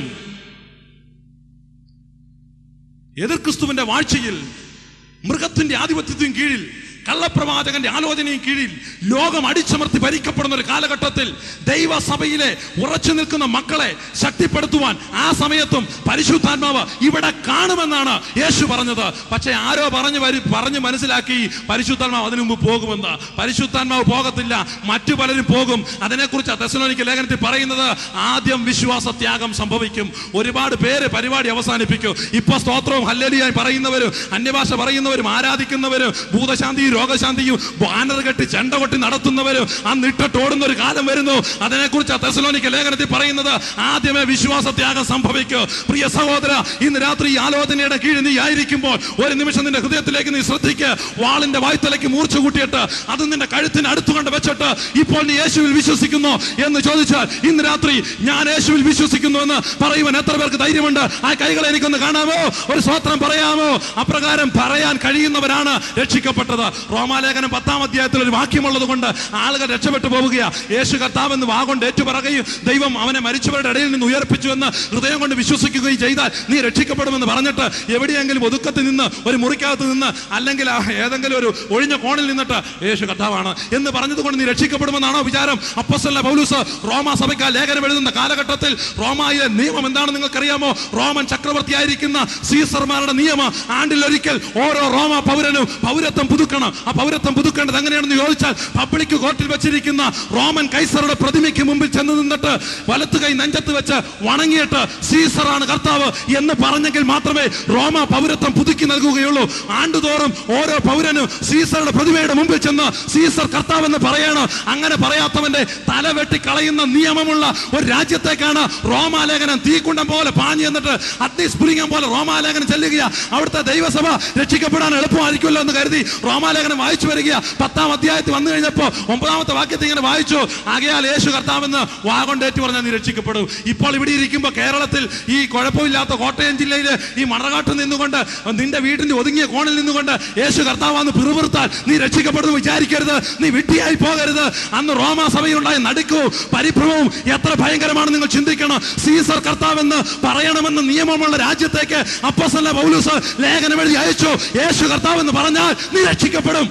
എതിർ ക്രിസ്തുവിന്റെ വാഴ്ചയിൽ മൃഗത്തിന്റെ ആധിപത്യത്തിനും കീഴിൽ കള്ളപ്രവാചകന്റെ ആലോചനയും കീഴിൽ ലോകം അടിച്ചമർത്തി ഭരിക്കപ്പെടുന്ന ഒരു കാലഘട്ടത്തിൽ ദൈവസഭയിലെ ഉറച്ചു നിൽക്കുന്ന മക്കളെ ശക്തിപ്പെടുത്തുവാൻ ആ സമയത്തും പരിശുദ്ധാത്മാവ് ഇവിടെ കാണുമെന്നാണ് യേശു പറഞ്ഞത് പക്ഷെ ആരോ പറഞ്ഞു വരി പറഞ്ഞു മനസ്സിലാക്കി പരിശുദ്ധാത്മാവ് അതിനു മുമ്പ് പോകുമെന്ന് പരിശുദ്ധാത്മാവ് പോകത്തില്ല മറ്റു പലരും പോകും അതിനെക്കുറിച്ച് തെസലോനിക്ക് ലേഖനത്തിൽ പറയുന്നത് ആദ്യം വിശ്വാസ ത്യാഗം സംഭവിക്കും ഒരുപാട് പേര് പരിപാടി അവസാനിപ്പിക്കും ഇപ്പൊ സ്തോത്രവും ഹല്ലലിയായി പറയുന്നവരും അന്യഭാഷ പറയുന്നവരും ആരാധിക്കുന്നവരും ഭൂതശാന്തിയും രോഗശാന്തിയും ബാനർ കെട്ടി ചെണ്ട കൊട്ടി നടത്തുന്നവരും ആ നിട്ടോടുന്ന ഒരു കാലം വരുന്നു അതിനെക്കുറിച്ച് ആ തെസലോനിക്ക് ലേഖനത്തിൽ പറയുന്നത് ആദ്യമേ വിശ്വാസ ത്യാഗം സംഭവിക്കും പ്രിയ സഹോദര ഇന്ന് രാത്രി ഈ ആലോചനയുടെ കീഴിൽ നീ ആയിരിക്കുമ്പോൾ ഒരു നിമിഷം നിന്റെ ഹൃദയത്തിലേക്ക് നീ ശ്രദ്ധിക്ക് വാളിന്റെ വായ്ത്തലയ്ക്ക് മൂർച്ച കൂട്ടിയിട്ട് അത് നിന്റെ കഴുത്തിന് അടുത്തു കൊണ്ട് വെച്ചിട്ട് ഇപ്പോൾ നീ യേശുവിൽ വിശ്വസിക്കുന്നു എന്ന് ചോദിച്ചാൽ ഇന്ന് രാത്രി ഞാൻ യേശുവിൽ വിശ്വസിക്കുന്നു എന്ന് പറയുവാൻ എത്ര പേർക്ക് ധൈര്യമുണ്ട് ആ കൈകളെ എനിക്കൊന്ന് കാണാമോ ഒരു സ്വത്രം പറയാമോ അപ്രകാരം പറയാൻ കഴിയുന്നവരാണ് രക്ഷിക്കപ്പെട്ടത് റോമാലേഖനം പത്താം അധ്യായത്തിൽ ഒരു വാക്യമുള്ളത് കൊണ്ട് ആളുകൾ രക്ഷപ്പെട്ടു പോവുകയാ യേശു കർത്താവ് എന്ന് വാഗൊണ്ട് ഏറ്റുപറയുകയും ദൈവം അവനെ മരിച്ചവരുടെ ഇടയിൽ നിന്ന് ഉയർപ്പിച്ചു എന്ന് ഹൃദയം കൊണ്ട് വിശ്വസിക്കുകയും ചെയ്താൽ നീ രക്ഷിക്കപ്പെടുമെന്ന് പറഞ്ഞിട്ട് എവിടെയെങ്കിലും ഒതുക്കത്തിൽ നിന്ന് ഒരു മുറിക്കകത്ത് നിന്ന് അല്ലെങ്കിൽ ആ ഏതെങ്കിലും ഒരു ഒഴിഞ്ഞ കോണിൽ നിന്നിട്ട് യേശു കർത്താവാണ് എന്ന് പറഞ്ഞതുകൊണ്ട് നീ രക്ഷിക്കപ്പെടുമെന്നാണോ വിചാരം അപ്പസ്വല്ല പൗലൂസ് റോമ സഭയ്ക്ക് ലേഖനം എഴുതുന്ന കാലഘട്ടത്തിൽ റോമായിലെ നിയമം എന്താണെന്ന് നിങ്ങൾക്കറിയാമോ റോമൻ ചക്രവർത്തിയായിരിക്കുന്ന സീസർമാരുടെ നിയമം ആണ്ടിലൊരിക്കൽ ഓരോ റോമ പൗരനും പൗരത്വം പുതുക്കണം ആ പൗരത്വം പുതുക്കേണ്ടത് എങ്ങനെയാണെന്ന് ചോദിച്ചാൽ പബ്ലിക് കോർട്ടിൽ വെച്ചിരിക്കുന്ന റോമൻ കൈസറുടെ പ്രതിമയ്ക്ക് മുമ്പിൽ ചെന്ന് നിന്നിട്ട് വലത്തു കൈ നെഞ്ചത്ത് വെച്ച് വണങ്ങിയിട്ട് സീസറാണ് കർത്താവ് എന്ന് പറഞ്ഞെങ്കിൽ മാത്രമേ റോമ പൗരത്വം പുതുക്കി നൽകുകയുള്ളൂ ആണ്ടുതോറും ഓരോ പൗരനും സീസറുടെ പ്രതിമയുടെ മുമ്പിൽ ചെന്ന് സീസർ കർത്താവ് എന്ന് പറയാണ് അങ്ങനെ പറയാത്തവന്റെ തല വെട്ടി കളയുന്ന നിയമമുള്ള ഒരു രാജ്യത്തേക്കാണ് റോമാലേഖനം തീക്കുണ്ടം പോലെ പാഞ്ഞു എന്നിട്ട് അഗ്നിസ്ഫുലിംഗം പോലെ റോമാലേഖനം ചെല്ലുകയാ അവിടുത്തെ ദൈവസഭ രക്ഷിക്കപ്പെടാൻ എളുപ്പമായിരിക്കുമല്ലോ എന്ന് കരുതി റോമാലേഖനം വായിച്ചു വരിക പത്താം അധ്യായത്തിൽ വന്നു കഴിഞ്ഞപ്പോ ഒമ്പതാമത്തെ വാക്യത്തിൽ ഇങ്ങനെ വായിച്ചു ആകയാൽ യേശു കർത്താവെന്ന് വാഗൊണ്ടേറ്റ് പറഞ്ഞാൽ നീ രക്ഷിക്കപ്പെടും ഇപ്പോൾ ഇവിടെ ഇരിക്കുമ്പോൾ കേരളത്തിൽ ഈ കുഴപ്പമില്ലാത്ത കോട്ടയം ജില്ലയിൽ ഈ മണകാട്ട് നിന്നുകൊണ്ട് നിന്റെ വീടിന്റെ ഒതുങ്ങിയ കോണിൽ നിന്നുകൊണ്ട് യേശു കർത്താവാന്ന് പിറുപിറുത്താൽ നീ രക്ഷിക്കപ്പെടുന്നു വിചാരിക്കരുത് നീ വിട്ടിയായി പോകരുത് അന്ന് റോമാ സഭയിലുണ്ടായ നടുക്കവും പരിഭ്രമവും എത്ര ഭയങ്കരമാണ് നിങ്ങൾ ചിന്തിക്കണം സീസർ കർത്താവെന്ന് പറയണമെന്ന് നിയമമുള്ള രാജ്യത്തേക്ക് അപ്പസല്ല പൗലൂസ് ലേഖനം എഴുതി അയച്ചു യേശു കർത്താവെന്ന് പറഞ്ഞാൽ നീ രക്ഷിക്കപ്പെടും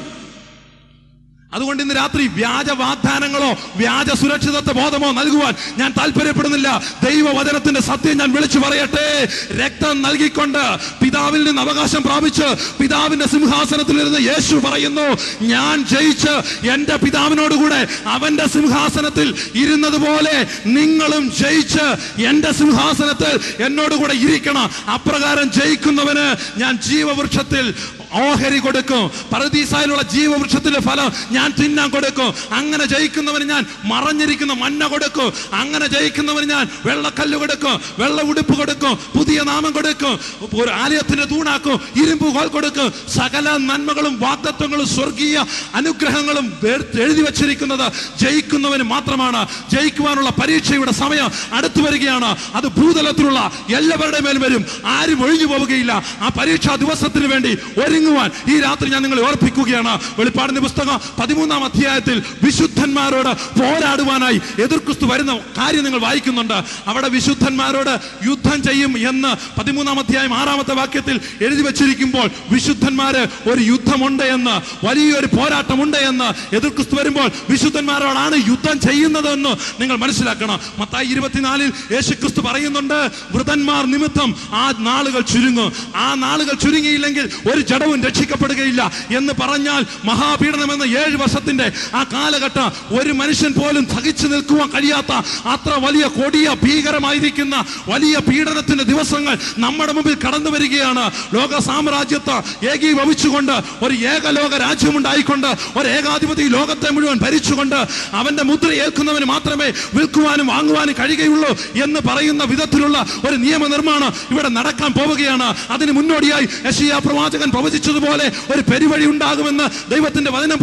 അതുകൊണ്ട് ഇന്ന് രാത്രി വ്യാജ വാഗ്ദാനങ്ങളോ വ്യാജ സുരക്ഷിതത്വ ബോധമോ നൽകുവാൻ ഞാൻ താല്പര്യപ്പെടുന്നില്ല ദൈവവചനത്തിന്റെ സത്യം ഞാൻ വിളിച്ചു പറയട്ടെ രക്തം നൽകിക്കൊണ്ട് പിതാവിൽ നിന്ന് അവകാശം പ്രാപിച്ച് പിതാവിന്റെ സിംഹാസനത്തിൽ ഇരുന്ന് യേശു പറയുന്നു ഞാൻ ജയിച്ച് എന്റെ പിതാവിനോടുകൂടെ അവന്റെ സിംഹാസനത്തിൽ ഇരുന്നത് പോലെ നിങ്ങളും ജയിച്ച് എന്റെ സിംഹാസനത്തിൽ എന്നോടുകൂടെ ഇരിക്കണം അപ്രകാരം ജയിക്കുന്നവന് ഞാൻ ജീവവൃക്ഷത്തിൽ ഓഹരി കൊടുക്കും പരദീസായിലുള്ള ജീവവൃക്ഷത്തിന്റെ ഫലം ഞാൻ തിന്നാൻ കൊടുക്കും അങ്ങനെ ജയിക്കുന്നവന് ഞാൻ മറഞ്ഞിരിക്കുന്ന മഞ്ഞ കൊടുക്കും അങ്ങനെ ജയിക്കുന്നവന് ഞാൻ വെള്ളക്കല്ല് കൊടുക്കും വെള്ള ഉടുപ്പ് കൊടുക്കും പുതിയ നാമം കൊടുക്കും ഒരു ആലയത്തിന്റെ തൂണാക്കും ഇരുമ്പ് കോൽ കൊടുക്കും സകല നന്മകളും വാഗ്ദത്വങ്ങളും സ്വർഗീയ അനുഗ്രഹങ്ങളും വേർ- എഴുതി വച്ചിരിക്കുന്നത് ജയിക്കുന്നവന് മാത്രമാണ് ജയിക്കുവാനുള്ള പരീക്ഷയുടെ സമയം അടുത്തു വരികയാണ് അത് ഭൂതലത്തിലുള്ള എല്ലാവരുടെ മേലും വരും ആരും ഒഴിഞ്ഞു പോവുകയില്ല ആ പരീക്ഷാ ദിവസത്തിന് വേണ്ടി ഒരുങ്ങുവാൻ ഈ രാത്രി ഞാൻ നിങ്ങളെ ഓർപ്പിക്കുകയാണ് വെളിപ്പാടിന്റെ പുസ്തകം പതിമൂന്നാം അധ്യായത്തിൽ വിശുദ്ധന്മാരോട് പോരാടുവാനായി എതിർക്രിസ്തു വരുന്ന കാര്യം നിങ്ങൾ വായിക്കുന്നുണ്ട് അവിടെ വിശുദ്ധന്മാരോട് യുദ്ധം ചെയ്യും എന്ന് പതിമൂന്നാം അധ്യായം ആറാമത്തെ വാക്യത്തിൽ എഴുതി വച്ചിരിക്കുമ്പോൾ വിശുദ്ധന്മാര് ഒരു യുദ്ധമുണ്ട് എന്ന് വലിയൊരു പോരാട്ടമുണ്ട് എന്ന് എതിർക്രിസ്തു വരുമ്പോൾ വിശുദ്ധന്മാരോടാണ് യുദ്ധം ചെയ്യുന്നതെന്ന് നിങ്ങൾ മനസ്സിലാക്കണം മത്തായി ഇരുപത്തിനാലിൽ യേശുക്രിസ്തു പറയുന്നുണ്ട് വൃതന്മാർ നിമിത്തം ആ നാളുകൾ ചുരുങ്ങും ആ നാളുകൾ ചുരുങ്ങിയില്ലെങ്കിൽ ഒരു ജഡവും രക്ഷിക്കപ്പെടുകയില്ല എന്ന് പറഞ്ഞാൽ മഹാപീഡനം എന്ന ഏഴ് വർഷത്തിന്റെ ആ കാലഘട്ടം ഒരു മനുഷ്യൻ പോലും സഹിച്ചു നിൽക്കുവാൻ കഴിയാത്ത അത്ര വലിയ കൊടിയ ഭീകരമായിരിക്കുന്ന വലിയ പീഡനത്തിന്റെ ദിവസങ്ങൾ നമ്മുടെ മുമ്പിൽ കടന്നു വരികയാണ് ലോക സാമ്രാജ്യത്ത് ഏകീഭവിച്ചുകൊണ്ട് ഒരു ഏകലോക രാജ്യമുണ്ടായിക്കൊണ്ട് ഒരു ഏകാധിപതി ഈ ലോകത്തെ മുഴുവൻ ഭരിച്ചുകൊണ്ട് അവന്റെ മുദ്ര ഏൽക്കുന്നവന് മാത്രമേ വിൽക്കുവാനും വാങ്ങുവാനും കഴിയുകയുള്ളൂ എന്ന് പറയുന്ന വിധത്തിലുള്ള ഒരു നിയമനിർമ്മാണം ഇവിടെ നടക്കാൻ പോവുകയാണ് അതിന് മുന്നോടിയായി യശിയ പ്രവാചകൻ പ്രവചിച്ചതുപോലെ ഒരു പെരുവഴി ഉണ്ടാകുമെന്ന് ദൈവത്തിന്റെ വചനം പോലെയാണ്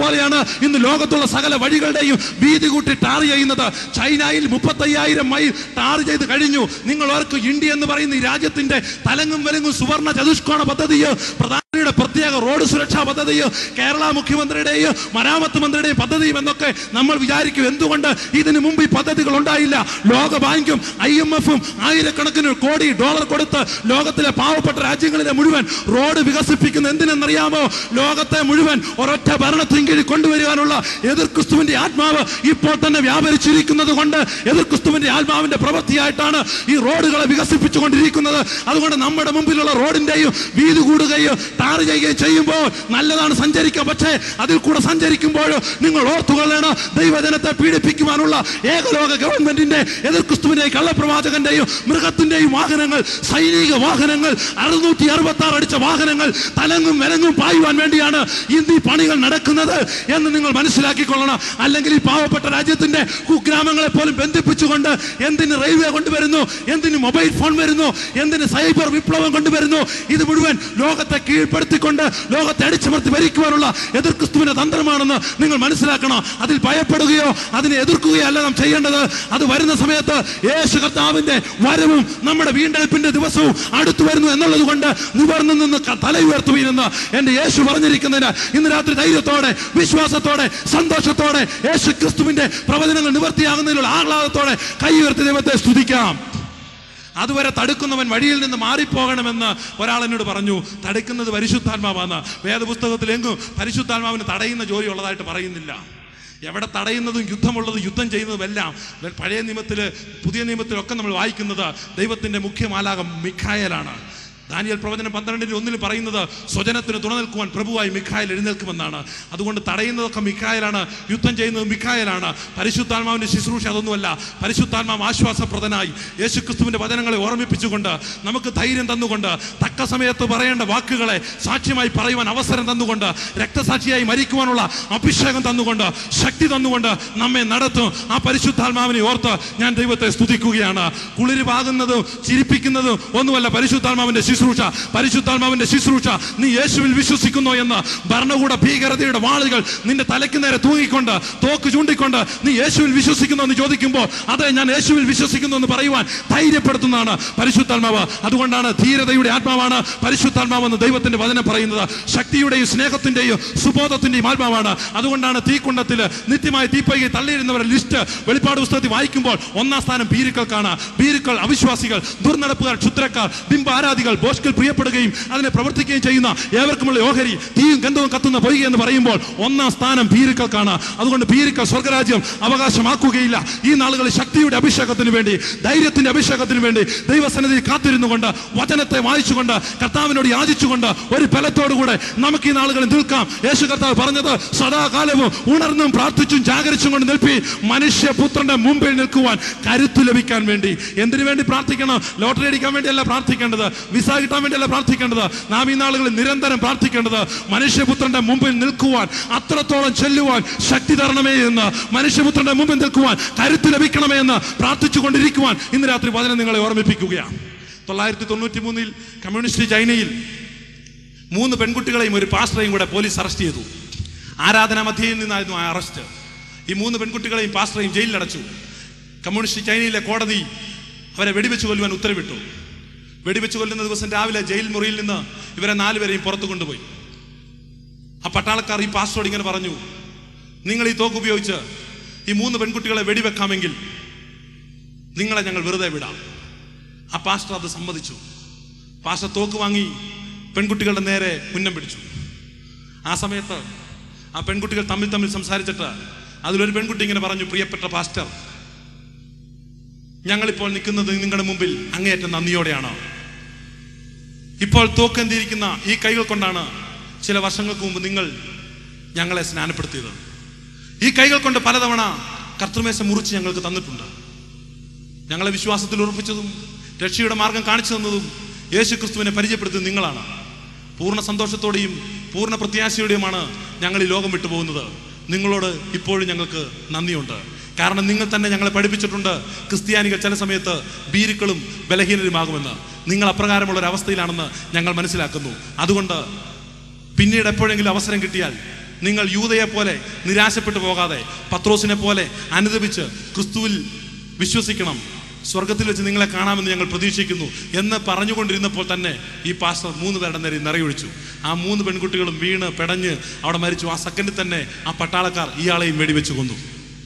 ഇന്ന് ലോകത്തുള്ള സകല വഴികളുടെയും വീതി കൂട്ടി ടാർ ചെയ്യുന്നത് ചൈനയിൽ മുപ്പത്തയ്യായിരം മൈൽ ടാർ ചെയ്ത് കഴിഞ്ഞു നിങ്ങൾ ഓർക്ക് ഇന്ത്യ എന്ന് പറയുന്ന ഈ രാജ്യത്തിന്റെ തലങ്ങും വലങ്ങും സുവർണ ചതുഷ്കോണ പദ്ധതിയോ പ്രധാനമന്ത്രിയുടെ പ്രത്യേക റോഡ് സുരക്ഷാ പദ്ധതിയോ കേരള മുഖ്യമന്ത്രിയുടെയോ മരാമത്ത് മന്ത്രിയുടെയും പദ്ധതിയും എന്നൊക്കെ നമ്മൾ വിചാരിക്കും എന്തുകൊണ്ട് ഇതിനു മുമ്പ് ഈ പദ്ധതികൾ ഉണ്ടായില്ല ലോക ബാങ്കും ഐ എം എഫും ആയിരക്കണക്കിന് കോടി ഡോളർ കൊടുത്ത് ലോകത്തിലെ പാവപ്പെട്ട രാജ്യങ്ങളിലെ മുഴുവൻ റോഡ് വികസിപ്പിക്കുന്ന എന്തിനെന്നറിയാമോ ലോകത്തെ മുഴുവൻ ഒരൊറ്റ ഭരണത്തിൻ കീഴിൽ കൊണ്ടുവരുവാനുള്ള എതിർ ക്രിസ്തുവിന്റെ ആത്മാവ് ഇപ്പോൾ തന്നെ വ്യാപരിച്ചിരിക്കുന്നത് കൊണ്ട് എതിർ ക്രിസ്തുവിന്റെ ആത്മാവിന്റെ പ്രവൃത്തിയായിട്ടാണ് ഈ റോഡുകളെ വികസിപ്പിച്ചുകൊണ്ടിരിക്കുന്നത് അതുകൊണ്ട് നമ്മുടെ മുമ്പിലുള്ള റോഡിന്റെയും വീതി കൂടുകയോ ടാർ ചെയ്യുകയും ചെയ്യുമ്പോൾ നല്ലതാണ് സഞ്ചരിക്കുക പക്ഷേ അതിൽ കൂടെ സഞ്ചരിക്കുമ്പോൾ നിങ്ങൾ ഓർത്തുകൊള്ളണം ദൈവജനത്തെ പീഡിപ്പിക്കുവാനുള്ള ഏകലോക ഗവൺമെന്റിന്റെ എതിർ ക്രിസ്തുവിന്റെ കള്ളപ്രവാചകന്റെയും മൃഗത്തിന്റെയും വാഹനങ്ങൾ സൈനിക വാഹനങ്ങൾ അറുന്നൂറ്റി അറുപത്തി ആറ് അടിച്ച വാഹനങ്ങൾ തലങ്ങും വിലങ്ങും പായുവാൻ വേണ്ടിയാണ് ഇന്ന് ഈ പണികൾ നടക്കുന്നത് എന്ന് നിങ്ങൾ മനസ്സിലാക്കിക്കൊള്ളണം അല്ലെങ്കിൽ ഈ പാവപ്പെട്ട രാജ്യത്തിന്റെ കുഗ്രാമങ്ങളെ പോലും ബന്ധിപ്പിച്ചുകൊണ്ട് എന്തിന് റെയിൽവേ കൊണ്ടുവരുന്നു എന്തിന് മൊബൈൽ ഫോൺ വരുന്നു എന്തിന് സൈബർ വിപ്ലവം കൊണ്ടുവരുന്നു ഇത് മുഴുവൻ ലോകത്തെ കീഴ്പ്പെടുത്തിക്കൊണ്ട് ലോകത്തെ അടിച്ചമർത്തി ഭരിക്കുവാനുള്ള എതിർ ക്രിസ്തുവിന്റെ തന്ത്രമാണെന്ന് നിങ്ങൾ മനസ്സിലാക്കണം അതിൽ ഭയപ്പെടുകയോ അതിനെ എതിർക്കുകയോ അല്ല നാം ചെയ്യേണ്ടത് അത് വരുന്ന സമയത്ത് യേശു കർത്താവിന്റെ വരവും നമ്മുടെ വീണ്ടെടുപ്പിന്റെ ദിവസവും അടുത്തു വരുന്നു എന്നുള്ളത് കൊണ്ട് നിവർന്നു നിന്ന് ക- തല ഉയർത്തുവീനെന്ന് എന്റെ യേശു പറഞ്ഞിരിക്കുന്നതിന് ഇന്ന് രാത്രി ധൈര്യത്തോടെ വിശ്വാസത്തോടെ സന്തോഷത്തോടെ യേശു ക്രിസ്തുവിന്റെ പ്രവചനങ്ങൾ നിവർത്തിയാകുന്നതിലുള്ള ആഹ്ലാദത്തോടെ കൈ ഉയർത്തി ദൈവത്തെ സ്തുതിക്കാം അതുവരെ തടുക്കുന്നവൻ വഴിയിൽ നിന്ന് മാറിപ്പോകണമെന്ന് ഒരാൾ എന്നോട് പറഞ്ഞു തടുക്കുന്നത് പരിശുദ്ധാത്മാവാന്ന് വേദപുസ്തകത്തിൽ എങ്ങും പരിശുദ്ധാത്മാവിന് തടയുന്ന ജോലി ഉള്ളതായിട്ട് പറയുന്നില്ല എവിടെ തടയുന്നതും യുദ്ധമുള്ളതും യുദ്ധം ചെയ്യുന്നതുമെല്ലാം പഴയ നിയമത്തില് പുതിയ നിയമത്തിലൊക്കെ നമ്മൾ വായിക്കുന്നത് ദൈവത്തിന്റെ മുഖ്യമാലാകം മിഖായലാണ് ദാനിയൽ പ്രവചനം പന്ത്രണ്ടിന് ഒന്നിൽ പറയുന്നത് സ്വജനത്തിന് തുണ നിൽക്കുവാൻ പ്രഭുവായി മിഖായൽ എഴുന്നേൽക്കുമെന്നാണ് അതുകൊണ്ട് തടയുന്നതൊക്കെ മിഖായലാണ് യുദ്ധം ചെയ്യുന്നത് മിഖായലാണ് പരിശുദ്ധാത്മാവിന്റെ ശുശ്രൂഷ അതൊന്നുമല്ല പരിശുദ്ധാത്മാവ് ആശ്വാസപ്രദനായി യേശുക്രിസ്തുവിന്റെ വചനങ്ങളെ ഓർമ്മിപ്പിച്ചുകൊണ്ട് നമുക്ക് ധൈര്യം തന്നുകൊണ്ട് തക്ക സമയത്ത് പറയേണ്ട വാക്കുകളെ സാക്ഷ്യമായി പറയുവാൻ അവസരം തന്നുകൊണ്ട് രക്തസാക്ഷിയായി മരിക്കുവാനുള്ള അഭിഷേകം തന്നുകൊണ്ട് ശക്തി തന്നുകൊണ്ട് നമ്മെ നടത്തും ആ പരിശുദ്ധാത്മാവിനെ ഓർത്ത് ഞാൻ ദൈവത്തെ സ്തുതിക്കുകയാണ് കുളിരുപാകുന്നതും ചിരിപ്പിക്കുന്നതും ഒന്നുമല്ല പരിശുദ്ധാത്മാവിന്റെ ശുശ്രൂഷ പരിശുദ്ധാത്മാവിന്റെ ശുശ്രൂഷ നീ യേശുവിൽ വിശ്വസിക്കുന്നു എന്ന് ഭരണകൂട ഭീകരതയുടെ വാളുകൾ നിന്റെ തലയ്ക്ക് നേരെ തൂങ്ങിക്കൊണ്ട് തോക്ക് ചൂണ്ടിക്കൊണ്ട് നീ യേശുവിൽ വിശ്വസിക്കുന്നു എന്ന് ചോദിക്കുമ്പോൾ അതെ ഞാൻ യേശുവിൽ വിശ്വസിക്കുന്നു എന്ന് പറയുവാൻ ധൈര്യപ്പെടുത്തുന്നതാണ് പരിശുദ്ധാത്മാവ് അതുകൊണ്ടാണ് ധീരതയുടെ ആത്മാവാണ് പരിശുദ്ധാത്മാവെന്ന് ദൈവത്തിന്റെ വചനം പറയുന്നത് ശക്തിയുടെയും സ്നേഹത്തിന്റെയും സുബോധത്തിന്റെയും ആത്മാവാണ് അതുകൊണ്ടാണ് തീക്കുണ്ടത്തിൽ നിത്യമായ തീപ്പൈകി തള്ളിയിരുന്നവരുടെ ലിസ്റ്റ് വെളിപ്പാട് പുസ്തകത്തിൽ വായിക്കുമ്പോൾ ഒന്നാം സ്ഥാനം ഭീരുക്കൾക്കാണ് ഭീരുക്കൾ അവിശ്വാസികൾ ദുർനടപ്പുകാർ ക്ഷുദ്രക്കാർ ബിംബ ആരാധികൾ ബോഷ്കൾ പ്രിയപ്പെടുകയും അതിനെ പ്രവർത്തിക്കുകയും ചെയ്യുന്ന ഏവർക്കുമുള്ള ഓഹരി തീയും ഗന്ധവും കത്തുന്ന പൊയ്ക എന്ന് പറയുമ്പോൾ ഒന്നാം സ്ഥാനം ഭീരുക്കൾക്കാണ് അതുകൊണ്ട് ഭീരുക്കൾ സ്വർഗരാജ്യം അവകാശമാക്കുകയില്ല ഈ നാളുകളിൽ ശക്തിയുടെ അഭിഷേകത്തിന് വേണ്ടി ധൈര്യത്തിന്റെ അഭിഷേകത്തിന് വേണ്ടി ദൈവസന്നിധിയിൽ കാത്തിരുന്നു കൊണ്ട് വചനത്തെ വായിച്ചുകൊണ്ട് കർത്താവിനോട് യാചിച്ചുകൊണ്ട് ഒരു ബലത്തോടുകൂടെ നമുക്ക് ഈ നാളുകളിൽ നിൽക്കാം യേശു കർത്താവ് പറഞ്ഞത് സദാകാലവും ഉണർന്നും പ്രാർത്ഥിച്ചും ജാഗരിച്ചും കൊണ്ട് നിൽപ്പി മനുഷ്യപുത്രന്റെ മുമ്പിൽ നിൽക്കുവാൻ കരുത്ത് ലഭിക്കാൻ വേണ്ടി എന്തിനു വേണ്ടി പ്രാർത്ഥിക്കണം ലോട്ടറി അടിക്കാൻ വേണ്ടിയല്ല പ്രാർത്ഥിക്കേണ്ടത് വിസ കിട്ടാൻ വേണ്ടിയല്ല പ്രാർത്ഥിക്കേണ്ടത് നാം ഈ നാളുകളിൽ നിരന്തരം പ്രാർത്ഥിക്കേണ്ടത് മനുഷ്യപുത്രന്റെ മുമ്പിൽ നിൽക്കുവാൻ അത്രത്തോളം ചെല്ലുവാൻ ശക്തി തരണമേ എന്ന് മനുഷ്യപുത്രന്റെ മുമ്പിൽ നിൽക്കുവാൻ കരുത്ത് ലഭിക്കണമേ എന്ന് പ്രാർത്ഥിച്ചു കൊണ്ടിരിക്കുവാൻ ഇന്ന് രാത്രി വചനം നിങ്ങളെ ഓർമ്മിപ്പിക്കുകയാണ് തൊള്ളായിരത്തി തൊണ്ണൂറ്റി മൂന്നിൽ കമ്മ്യൂണിസ്റ്റ് ചൈനയിൽ മൂന്ന് പെൺകുട്ടികളെയും ഒരു പാസ്റ്ററെയും കൂടെ പോലീസ് അറസ്റ്റ് ചെയ്തു ആരാധനാ മധ്യയിൽ നിന്നായിരുന്നു ആ അറസ്റ്റ് ഈ മൂന്ന് പെൺകുട്ടികളെയും പാസ്റ്ററെയും ജയിലിലടച്ചു കമ്മ്യൂണിസ്റ്റ് ചൈനയിലെ കോടതി അവരെ വെടിവെച്ച് കൊല്ലുവാൻ ഉത്തരവിട്ടു വെടിവെച്ച് കൊല്ലുന്ന ദിവസം രാവിലെ ജയിൽ മുറിയിൽ നിന്ന് ഇവരെ നാലുപേരെയും പുറത്തു കൊണ്ടുപോയി ആ പട്ടാളക്കാർ ഈ പാസ്റ്ററോട് ഇങ്ങനെ പറഞ്ഞു നിങ്ങൾ ഈ തോക്ക് ഉപയോഗിച്ച് ഈ മൂന്ന് പെൺകുട്ടികളെ വെടിവെക്കാമെങ്കിൽ നിങ്ങളെ ഞങ്ങൾ വെറുതെ വിടാം ആ പാസ്റ്റർ അത് സമ്മതിച്ചു പാസ്റ്റർ തോക്ക് വാങ്ങി പെൺകുട്ടികളുടെ നേരെ ഉന്നം പിടിച്ചു ആ സമയത്ത് ആ പെൺകുട്ടികൾ തമ്മിൽ തമ്മിൽ സംസാരിച്ചിട്ട് അതിലൊരു പെൺകുട്ടി ഇങ്ങനെ പറഞ്ഞു പ്രിയപ്പെട്ട പാസ്റ്റർ ഞങ്ങളിപ്പോൾ നിൽക്കുന്നത് നിങ്ങളുടെ മുമ്പിൽ അങ്ങേയറ്റം നന്ദിയോടെയാണ് ഇപ്പോൾ തോക്കെന്തിരിക്കുന്ന ഈ കൈകൾ കൊണ്ടാണ് ചില വർഷങ്ങൾക്ക് മുമ്പ് നിങ്ങൾ ഞങ്ങളെ സ്നാനപ്പെടുത്തിയത് ഈ കൈകൾ കൊണ്ട് പലതവണ കർത്തൃമേശ മുറിച്ച് ഞങ്ങൾക്ക് തന്നിട്ടുണ്ട് ഞങ്ങളെ വിശ്വാസത്തിൽ ഉറപ്പിച്ചതും രക്ഷയുടെ മാർഗം കാണിച്ചു തന്നതും യേശു ക്രിസ്തുവിനെ പരിചയപ്പെടുത്തിയത് നിങ്ങളാണ് പൂർണ്ണ സന്തോഷത്തോടെയും പൂർണ്ണ പ്രത്യാശയോടെയുമാണ് ഞങ്ങൾ ഈ ലോകം വിട്ടു പോകുന്നത് നിങ്ങളോട് ഇപ്പോഴും ഞങ്ങൾക്ക് നന്ദിയുണ്ട് കാരണം നിങ്ങൾ തന്നെ ഞങ്ങളെ പഠിപ്പിച്ചിട്ടുണ്ട് ക്രിസ്ത്യാനികൾ ചില സമയത്ത് ഭീരുക്കളും ബലഹീനരുമാകുമെന്ന് നിങ്ങൾ അപ്രകാരമുള്ള ഒരു അവസ്ഥയിലാണെന്ന് ഞങ്ങൾ മനസ്സിലാക്കുന്നു അതുകൊണ്ട് പിന്നീട് എപ്പോഴെങ്കിലും അവസരം കിട്ടിയാൽ നിങ്ങൾ യൂതയെ പോലെ നിരാശപ്പെട്ടു പോകാതെ പത്രോസിനെ പോലെ അനുദപിച്ച് ക്രിസ്തുവിൽ വിശ്വസിക്കണം സ്വർഗത്തിൽ വെച്ച് നിങ്ങളെ കാണാമെന്ന് ഞങ്ങൾ പ്രതീക്ഷിക്കുന്നു എന്ന് പറഞ്ഞുകൊണ്ടിരുന്നപ്പോൾ തന്നെ ഈ പാസ്റ്റർ മൂന്ന് പേരുടെ നേരെ നിറയൊഴിച്ചു ആ മൂന്ന് പെൺകുട്ടികളും വീണ് പെടഞ്ഞ് അവിടെ മരിച്ചു ആ സെക്കൻഡിൽ തന്നെ ആ പട്ടാളക്കാർ ഇയാളെയും വെടിവെച്ച് കൊന്നു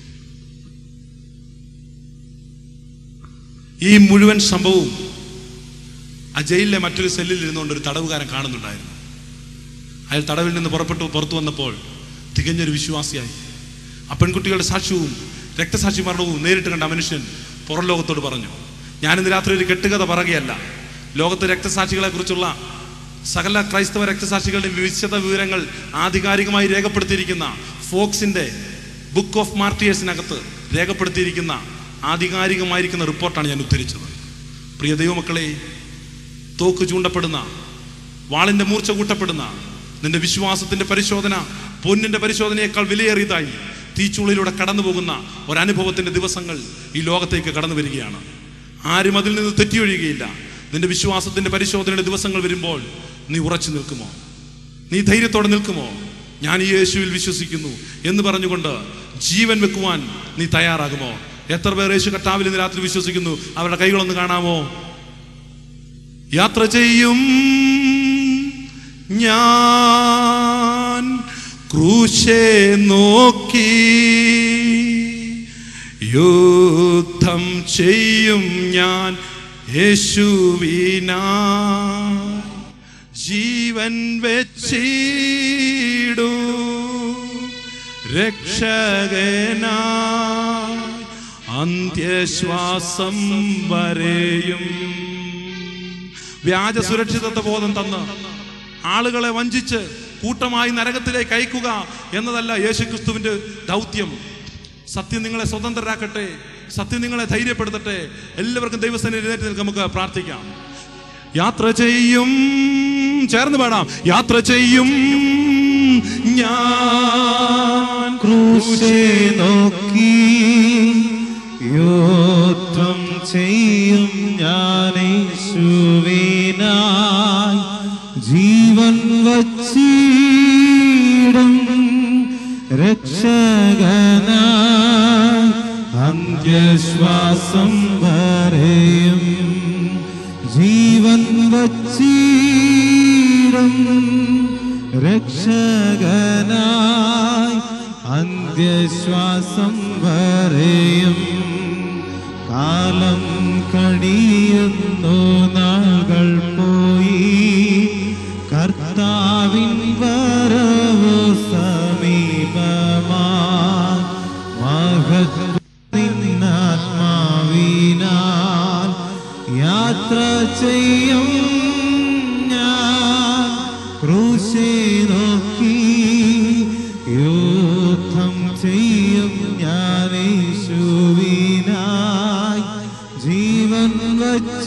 ഈ മുഴുവൻ സംഭവവും ആ ജയിലിലെ മറ്റൊരു സെല്ലിൽ ഇരുന്നുകൊണ്ട് ഒരു തടവുകാരൻ കാണുന്നുണ്ടായിരുന്നു അയാൾ തടവിൽ നിന്ന് പുറപ്പെട്ടു പുറത്തു വന്നപ്പോൾ തികഞ്ഞൊരു വിശ്വാസിയായി ആ പെൺകുട്ടികളുടെ സാക്ഷ്യവും രക്തസാക്ഷി മരണവും നേരിട്ട് കണ്ട ആ മനുഷ്യൻ പുറം ലോകത്തോട് പറഞ്ഞു ഞാനിന്ന് രാത്രി ഒരു കെട്ടുകഥ പറയുകയല്ല ലോകത്തെ രക്തസാക്ഷികളെ കുറിച്ചുള്ള സകല ക്രൈസ്തവ രക്തസാക്ഷികളുടെ വിശദ വിവരങ്ങൾ ആധികാരികമായി രേഖപ്പെടുത്തിയിരിക്കുന്ന ഫോക്സിന്റെ ബുക്ക് ഓഫ് മാർട്ടിയേഴ്സിനകത്ത് രേഖപ്പെടുത്തിയിരിക്കുന്ന ആധികാരികമായിരിക്കുന്ന റിപ്പോർട്ടാണ് ഞാൻ ഉദ്ധരിച്ചത് പ്രിയ ദൈവമക്കളെ തോക്ക് ചൂണ്ടപ്പെടുന്ന വാളിന്റെ മൂർച്ച കൂട്ടപ്പെടുന്ന നിന്റെ വിശ്വാസത്തിന്റെ പരിശോധന പൊന്നിന്റെ പരിശോധനയേക്കാൾ വിലയേറിയതായി തീച്ചുള്ളിലൂടെ കടന്നു പോകുന്ന ഒരനുഭവത്തിന്റെ ദിവസങ്ങൾ ഈ ലോകത്തേക്ക് കടന്നു വരികയാണ് ആരും അതിൽ നിന്ന് തെറ്റിയൊഴിയുകയില്ല നിന്റെ വിശ്വാസത്തിന്റെ പരിശോധനയുടെ ദിവസങ്ങൾ വരുമ്പോൾ നീ ഉറച്ചു നിൽക്കുമോ നീ ധൈര്യത്തോടെ നിൽക്കുമോ ഞാൻ ഈ യേശുവിൽ വിശ്വസിക്കുന്നു എന്ന് പറഞ്ഞുകൊണ്ട് ജീവൻ വെക്കുവാൻ നീ തയ്യാറാകുമോ എത്ര പേർ യേശു കർത്താവിൽ ഇന്ന് രാത്രി വിശ്വസിക്കുന്നു അവരുടെ കൈകളൊന്ന് കാണാമോ യാത്ര ചെയ്യും ഞാൻ ക്രൂശെ നോക്കി യുദ്ധം ചെയ്യും ഞാൻ യേശുവിനാ ജീവൻ വെച്ചിടൂ രക്ഷകനാ അന്ത്യശ്വാസം വരെയും വ്യാജ സുരക്ഷിതത്വ ബോധം തന്ന് ആളുകളെ വഞ്ചിച്ച് കൂട്ടമായി നരകത്തിലേക്ക് അയക്കുക എന്നതല്ല യേശുക്രിസ്തുവിന്റെ ദൗത്യം സത്യം നിങ്ങളെ സ്വതന്ത്രരാക്കട്ടെ സത്യം നിങ്ങളെ ധൈര്യപ്പെടുത്തട്ടെ എല്ലാവർക്കും ദൈവസ്ഥനെ എഴുന്നേറ്റ് നിൽക്കാം നമുക്ക് പ്രാർത്ഥിക്കാം യാത്ര ചെയ്യും ചേർന്ന് പാടാം യാത്ര ചെയ്യും ഞാൻ ക്രൂശെ നോക്കി യോത്രം ചെയ്യും ഞാനേശുവിനായി ജീവൻ വച്ചിടും രക്ഷകനായി അന്ത്യശ്വാസം വരെയും ജീവൻ വച്ചിടും രക്ഷകനായി അന്ത്യശ്വാസം വരെയും കാലം കടിയുന്നു നാളുകൾ പോയി കർത്താവിൻ വരവു സമീപമാ മഹത്വത്തിനാത്മാവിനാൽ യാത്ര ചെയ്യും ഞാൻ ക്രൂശെ നോക്കി